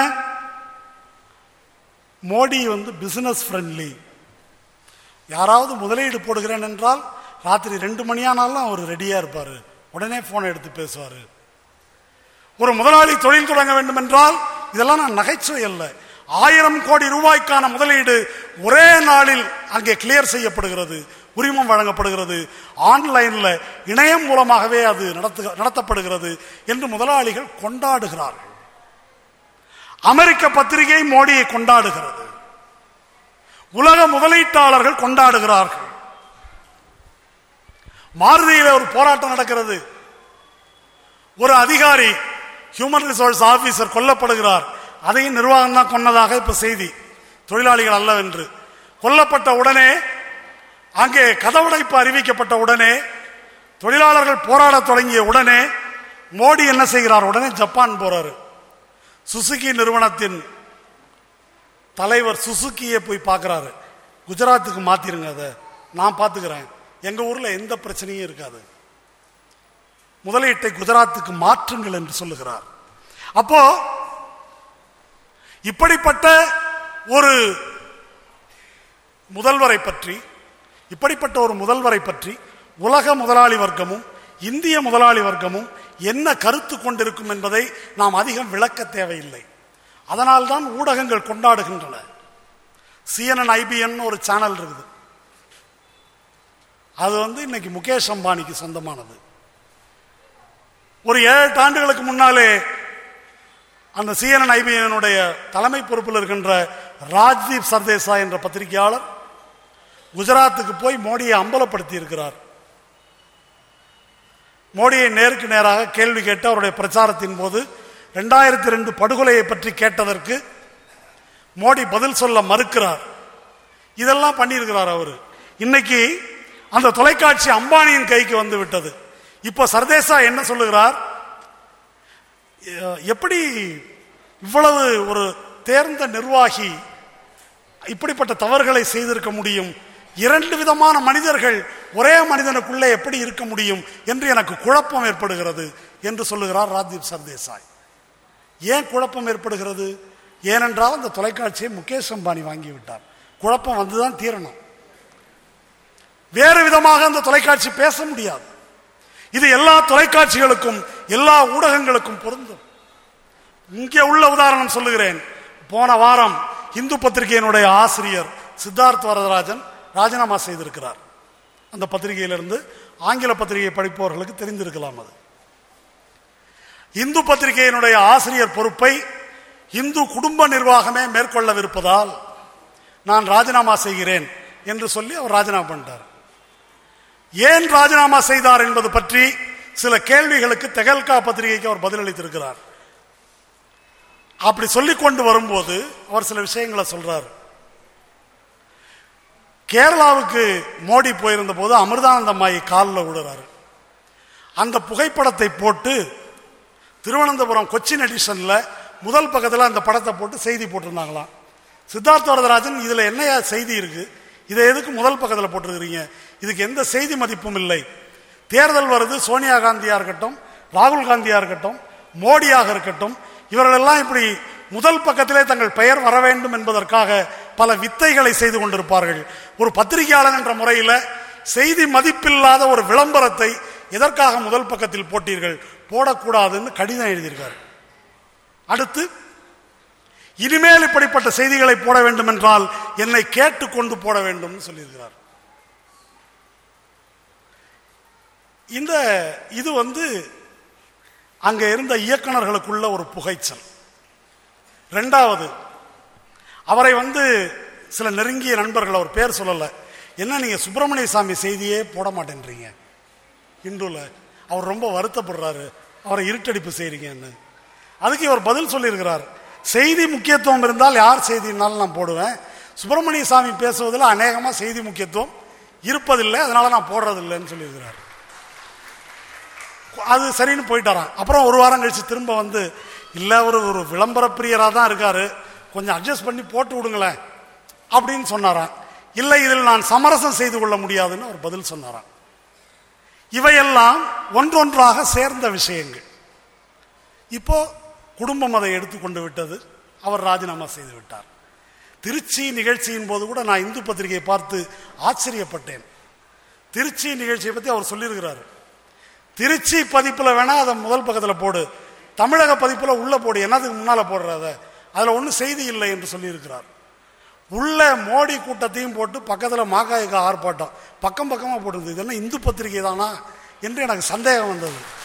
மோடி வந்து பிசினஸ் ஃப்ரெண்ட்லி யாராவது முதலீடு போடுகிறேன் என்றால் ராத்திரி ரெண்டு மணியானாலும் அவர் ரெடியா இருப்பாரு உடனே போனை எடுத்து பேசுவாரு ஒரு முதலாளி தொழில் தொடங்க வேண்டும் என்றால் இதெல்லாம் நான் நகைச்சுவை அல்ல ஆயிரம் கோடி ரூபாய்க்கான முதலீடு ஒரே நாளில் அங்கே கிளியர் செய்யப்படுகிறது உரிமம் வழங்கப்படுகிறது ஆன்லைன்ல இணையம் மூலமாகவே அது நடத்து நடத்தப்படுகிறது என்று முதலாளிகள் கொண்டாடுகிறார்கள் அமெரிக்க பத்திரிகை மோடியை கொண்டாடுகிறது உலக முதலீட்டாளர்கள் கொண்டாடுகிறார்கள் மாருதியில ஒரு போராட்டம் நடக்கிறது ஒரு அதிகாரி ஹியூமன் ரிசோர்ஸ் ஆபீசர் கொல்லப்படுகிறார் அதையும் நிர்வாகம் தான் கொன்னதாக இப்ப செய்தி தொழிலாளிகள் அல்லவென்று கொல்லப்பட்ட உடனே அங்கே கதவடைப்பு அறிவிக்கப்பட்ட உடனே தொழிலாளர்கள் போராடத் தொடங்கிய உடனே மோடி என்ன செய்கிறார் உடனே ஜப்பான் போறாரு சுசுகி நிறுவனத்தின் தலைவர் சுசுக்கியை போய் பார்க்கிறாரு குஜராத்துக்கு மாத்திருங்க அதை நான் பார்த்துக்கிறேன் எங்க ஊர்ல எந்த பிரச்சனையும் இருக்காது முதலீட்டை குஜராத்துக்கு மாற்றுங்கள் என்று சொல்லுகிறார் அப்போ இப்படிப்பட்ட ஒரு முதல்வரை பற்றி இப்படிப்பட்ட ஒரு முதல்வரை பற்றி உலக முதலாளி வர்க்கமும் இந்திய முதலாளி வர்க்கமும் என்ன கருத்து கொண்டிருக்கும் என்பதை நாம் அதிகம் விளக்க தேவையில்லை அதனால்தான் ஊடகங்கள் கொண்டாடுகின்றன சிஎன்என் ஐபிஎன் ஒரு சேனல் இருக்குது அது வந்து இன்னைக்கு முகேஷ் அம்பானிக்கு சொந்தமானது ஒரு ஏழு எட்டு ஆண்டுகளுக்கு முன்னாலே அந்த சிஎன்என் ஐபிஎனுடைய தலைமை பொறுப்பில் இருக்கின்ற ராஜ்தீப் சர்தேசாய் என்ற பத்திரிகையாளர் குஜராத்துக்கு போய் மோடியை அம்பலப்படுத்தி இருக்கிறார் மோடியை நேருக்கு நேராக கேள்வி கேட்டு அவருடைய பிரச்சாரத்தின் போது ரெண்டாயிரத்தி ரெண்டு படுகொலையை பற்றி கேட்டதற்கு மோடி பதில் சொல்ல மறுக்கிறார் இதெல்லாம் பண்ணியிருக்கிறார் அவர் இன்னைக்கு அந்த தொலைக்காட்சி அம்பானியின் கைக்கு வந்து விட்டது இப்போ சர்தேசா என்ன சொல்லுகிறார் எ- எப்படி இவ்வளவு ஒரு தேர்ந்த நிர்வாகி இப்படிப்பட்ட தவறுகளை செய்திருக்க முடியும் இரண்டு விதமான மனிதர்கள் ஒரே மனிதனுக்குள்ளே எப்படி இருக்க முடியும் என்று எனக்கு குழப்பம் ஏற்படுகிறது என்று சொல்லுகிறார் ராஜ்தீப் சர்தேசாய் ஏன் குழப்பம் ஏற்படுகிறது ஏனென்றால் அந்த தொலைக்காட்சியை முகேஷ் அம்பானி வாங்கி விட்டார் குழப்பம் வந்துதான் தீரணும் வேறு விதமாக அந்த தொலைக்காட்சி பேச முடியாது இது எல்லா தொலைக்காட்சிகளுக்கும் எல்லா ஊடகங்களுக்கும் பொருந்தும் இங்கே உள்ள உதாரணம் சொல்லுகிறேன் போன வாரம் இந்து பத்திரிகையினுடைய ஆசிரியர் சித்தார்த் வரதராஜன் ராஜினாமா செய்திருக்கிறார் அந்த பத்திரிகையிலிருந்து ஆங்கில பத்திரிகை படிப்பவர்களுக்கு தெரிந்திருக்கலாம் அது இந்து பத்திரிகையினுடைய ஆசிரியர் பொறுப்பை இந்து குடும்ப நிர்வாகமே மேற்கொள்ளவிருப்பதால் நான் ராஜினாமா செய்கிறேன் என்று சொல்லி அவர் ராஜினாமா பண்ணிட்டார் ஏன் ராஜினாமா செய்தார் என்பது பற்றி சில கேள்விகளுக்கு தெகல்கா பத்திரிகைக்கு அவர் பதிலளித்திருக்கிறார் அப்படி சொல்லிக் கொண்டு வரும்போது அவர் சில விஷயங்களை சொல்றார் கேரளாவுக்கு மோடி போயிருந்த போது அமிர்தானந்தமாயி காலில் விடுறாரு அந்த புகைப்படத்தை போட்டு திருவனந்தபுரம் கொச்சின் எடிஷன்ல முதல் பக்கத்தில் அந்த படத்தை போட்டு செய்தி போட்டிருந்தாங்களாம் சித்தார்த்த வரதராஜன் இதுல என்னையா செய்தி இருக்கு இதை எதுக்கு முதல் பக்கத்தில் போட்டிருக்கிறீங்க இதுக்கு எந்த செய்தி மதிப்பும் இல்லை தேர்தல் வருது சோனியா காந்தியா இருக்கட்டும் ராகுல் காந்தியா இருக்கட்டும் மோடியாக இருக்கட்டும் இவர்களெல்லாம் இப்படி முதல் பக்கத்திலே தங்கள் பெயர் வர வேண்டும் என்பதற்காக பல வித்தைகளை செய்து கொண்டிருப்பார்கள் ஒரு பத்திரிகையாளர் என்ற முறையில் செய்தி மதிப்பில்லாத ஒரு விளம்பரத்தை எதற்காக முதல் பக்கத்தில் போட்டீர்கள் போடக்கூடாதுன்னு கடிதம் எழுதியிருக்கார் அடுத்து இனிமேல் இப்படிப்பட்ட செய்திகளை போட வேண்டும் என்றால் என்னை கேட்டுக்கொண்டு போட வேண்டும் சொல்லியிருக்கிறார் இந்த இது வந்து அங்க இருந்த இயக்குனர்களுக்குள்ள ஒரு புகைச்சல் ரெண்டாவது அவரை வந்து சில நெருங்கிய நண்பர்கள் அவர் பேர் சொல்லல என்ன நீங்க சுப்பிரமணிய சாமி செய்தியே போட மாட்டேன்றீங்க இந்துல அவர் ரொம்ப வருத்தப்படுறாரு அவரை இருட்டடிப்பு செய்றீங்கன்னு அதுக்கு இவர் பதில் சொல்லியிருக்கிறார் செய்தி முக்கியத்துவம் இருந்தால் யார் செய்தினாலும் நான் போடுவேன் சுப்பிரமணிய சாமி பேசுவதில் அநேகமாக செய்தி முக்கியத்துவம் இருப்பதில்லை அதனால நான் போடுறதில்லைன்னு சொல்லியிருக்கிறார் அது சரின்னு போயிட்டாராம் அப்புறம் ஒரு வாரம் கழிச்சு திரும்ப வந்து இல்லை ஒரு ஒரு விளம்பர பிரியராக தான் இருக்காரு கொஞ்சம் அட்ஜஸ்ட் பண்ணி போட்டு விடுங்களேன் அப்படின்னு சொன்னாராம் இல்லை இதில் நான் சமரசம் செய்து கொள்ள முடியாதுன்னு அவர் பதில் சொன்னாராம் இவையெல்லாம் ஒன்றொன்றாக சேர்ந்த விஷயங்கள் இப்போ குடும்பம் அதை எடுத்துக்கொண்டு விட்டது அவர் ராஜினாமா செய்து விட்டார் திருச்சி நிகழ்ச்சியின் போது கூட நான் இந்து பத்திரிகையை பார்த்து ஆச்சரியப்பட்டேன் திருச்சி நிகழ்ச்சியை பற்றி அவர் சொல்லியிருக்கிறாரு திருச்சி பதிப்புல வேணா அதை முதல் பக்கத்துல போடு தமிழக பதிப்புல உள்ள போடு என்னதுக்கு முன்னால போடுற அதை அதுல ஒன்றும் செய்தி இல்லை என்று சொல்லியிருக்கிறார் உள்ள மோடி கூட்டத்தையும் போட்டு பக்கத்துல மாகாய்க்கு ஆர்ப்பாட்டம் பக்கம் பக்கமா போட்டுருது இதெல்லாம் இந்து பத்திரிகை தானா என்று எனக்கு சந்தேகம் வந்தது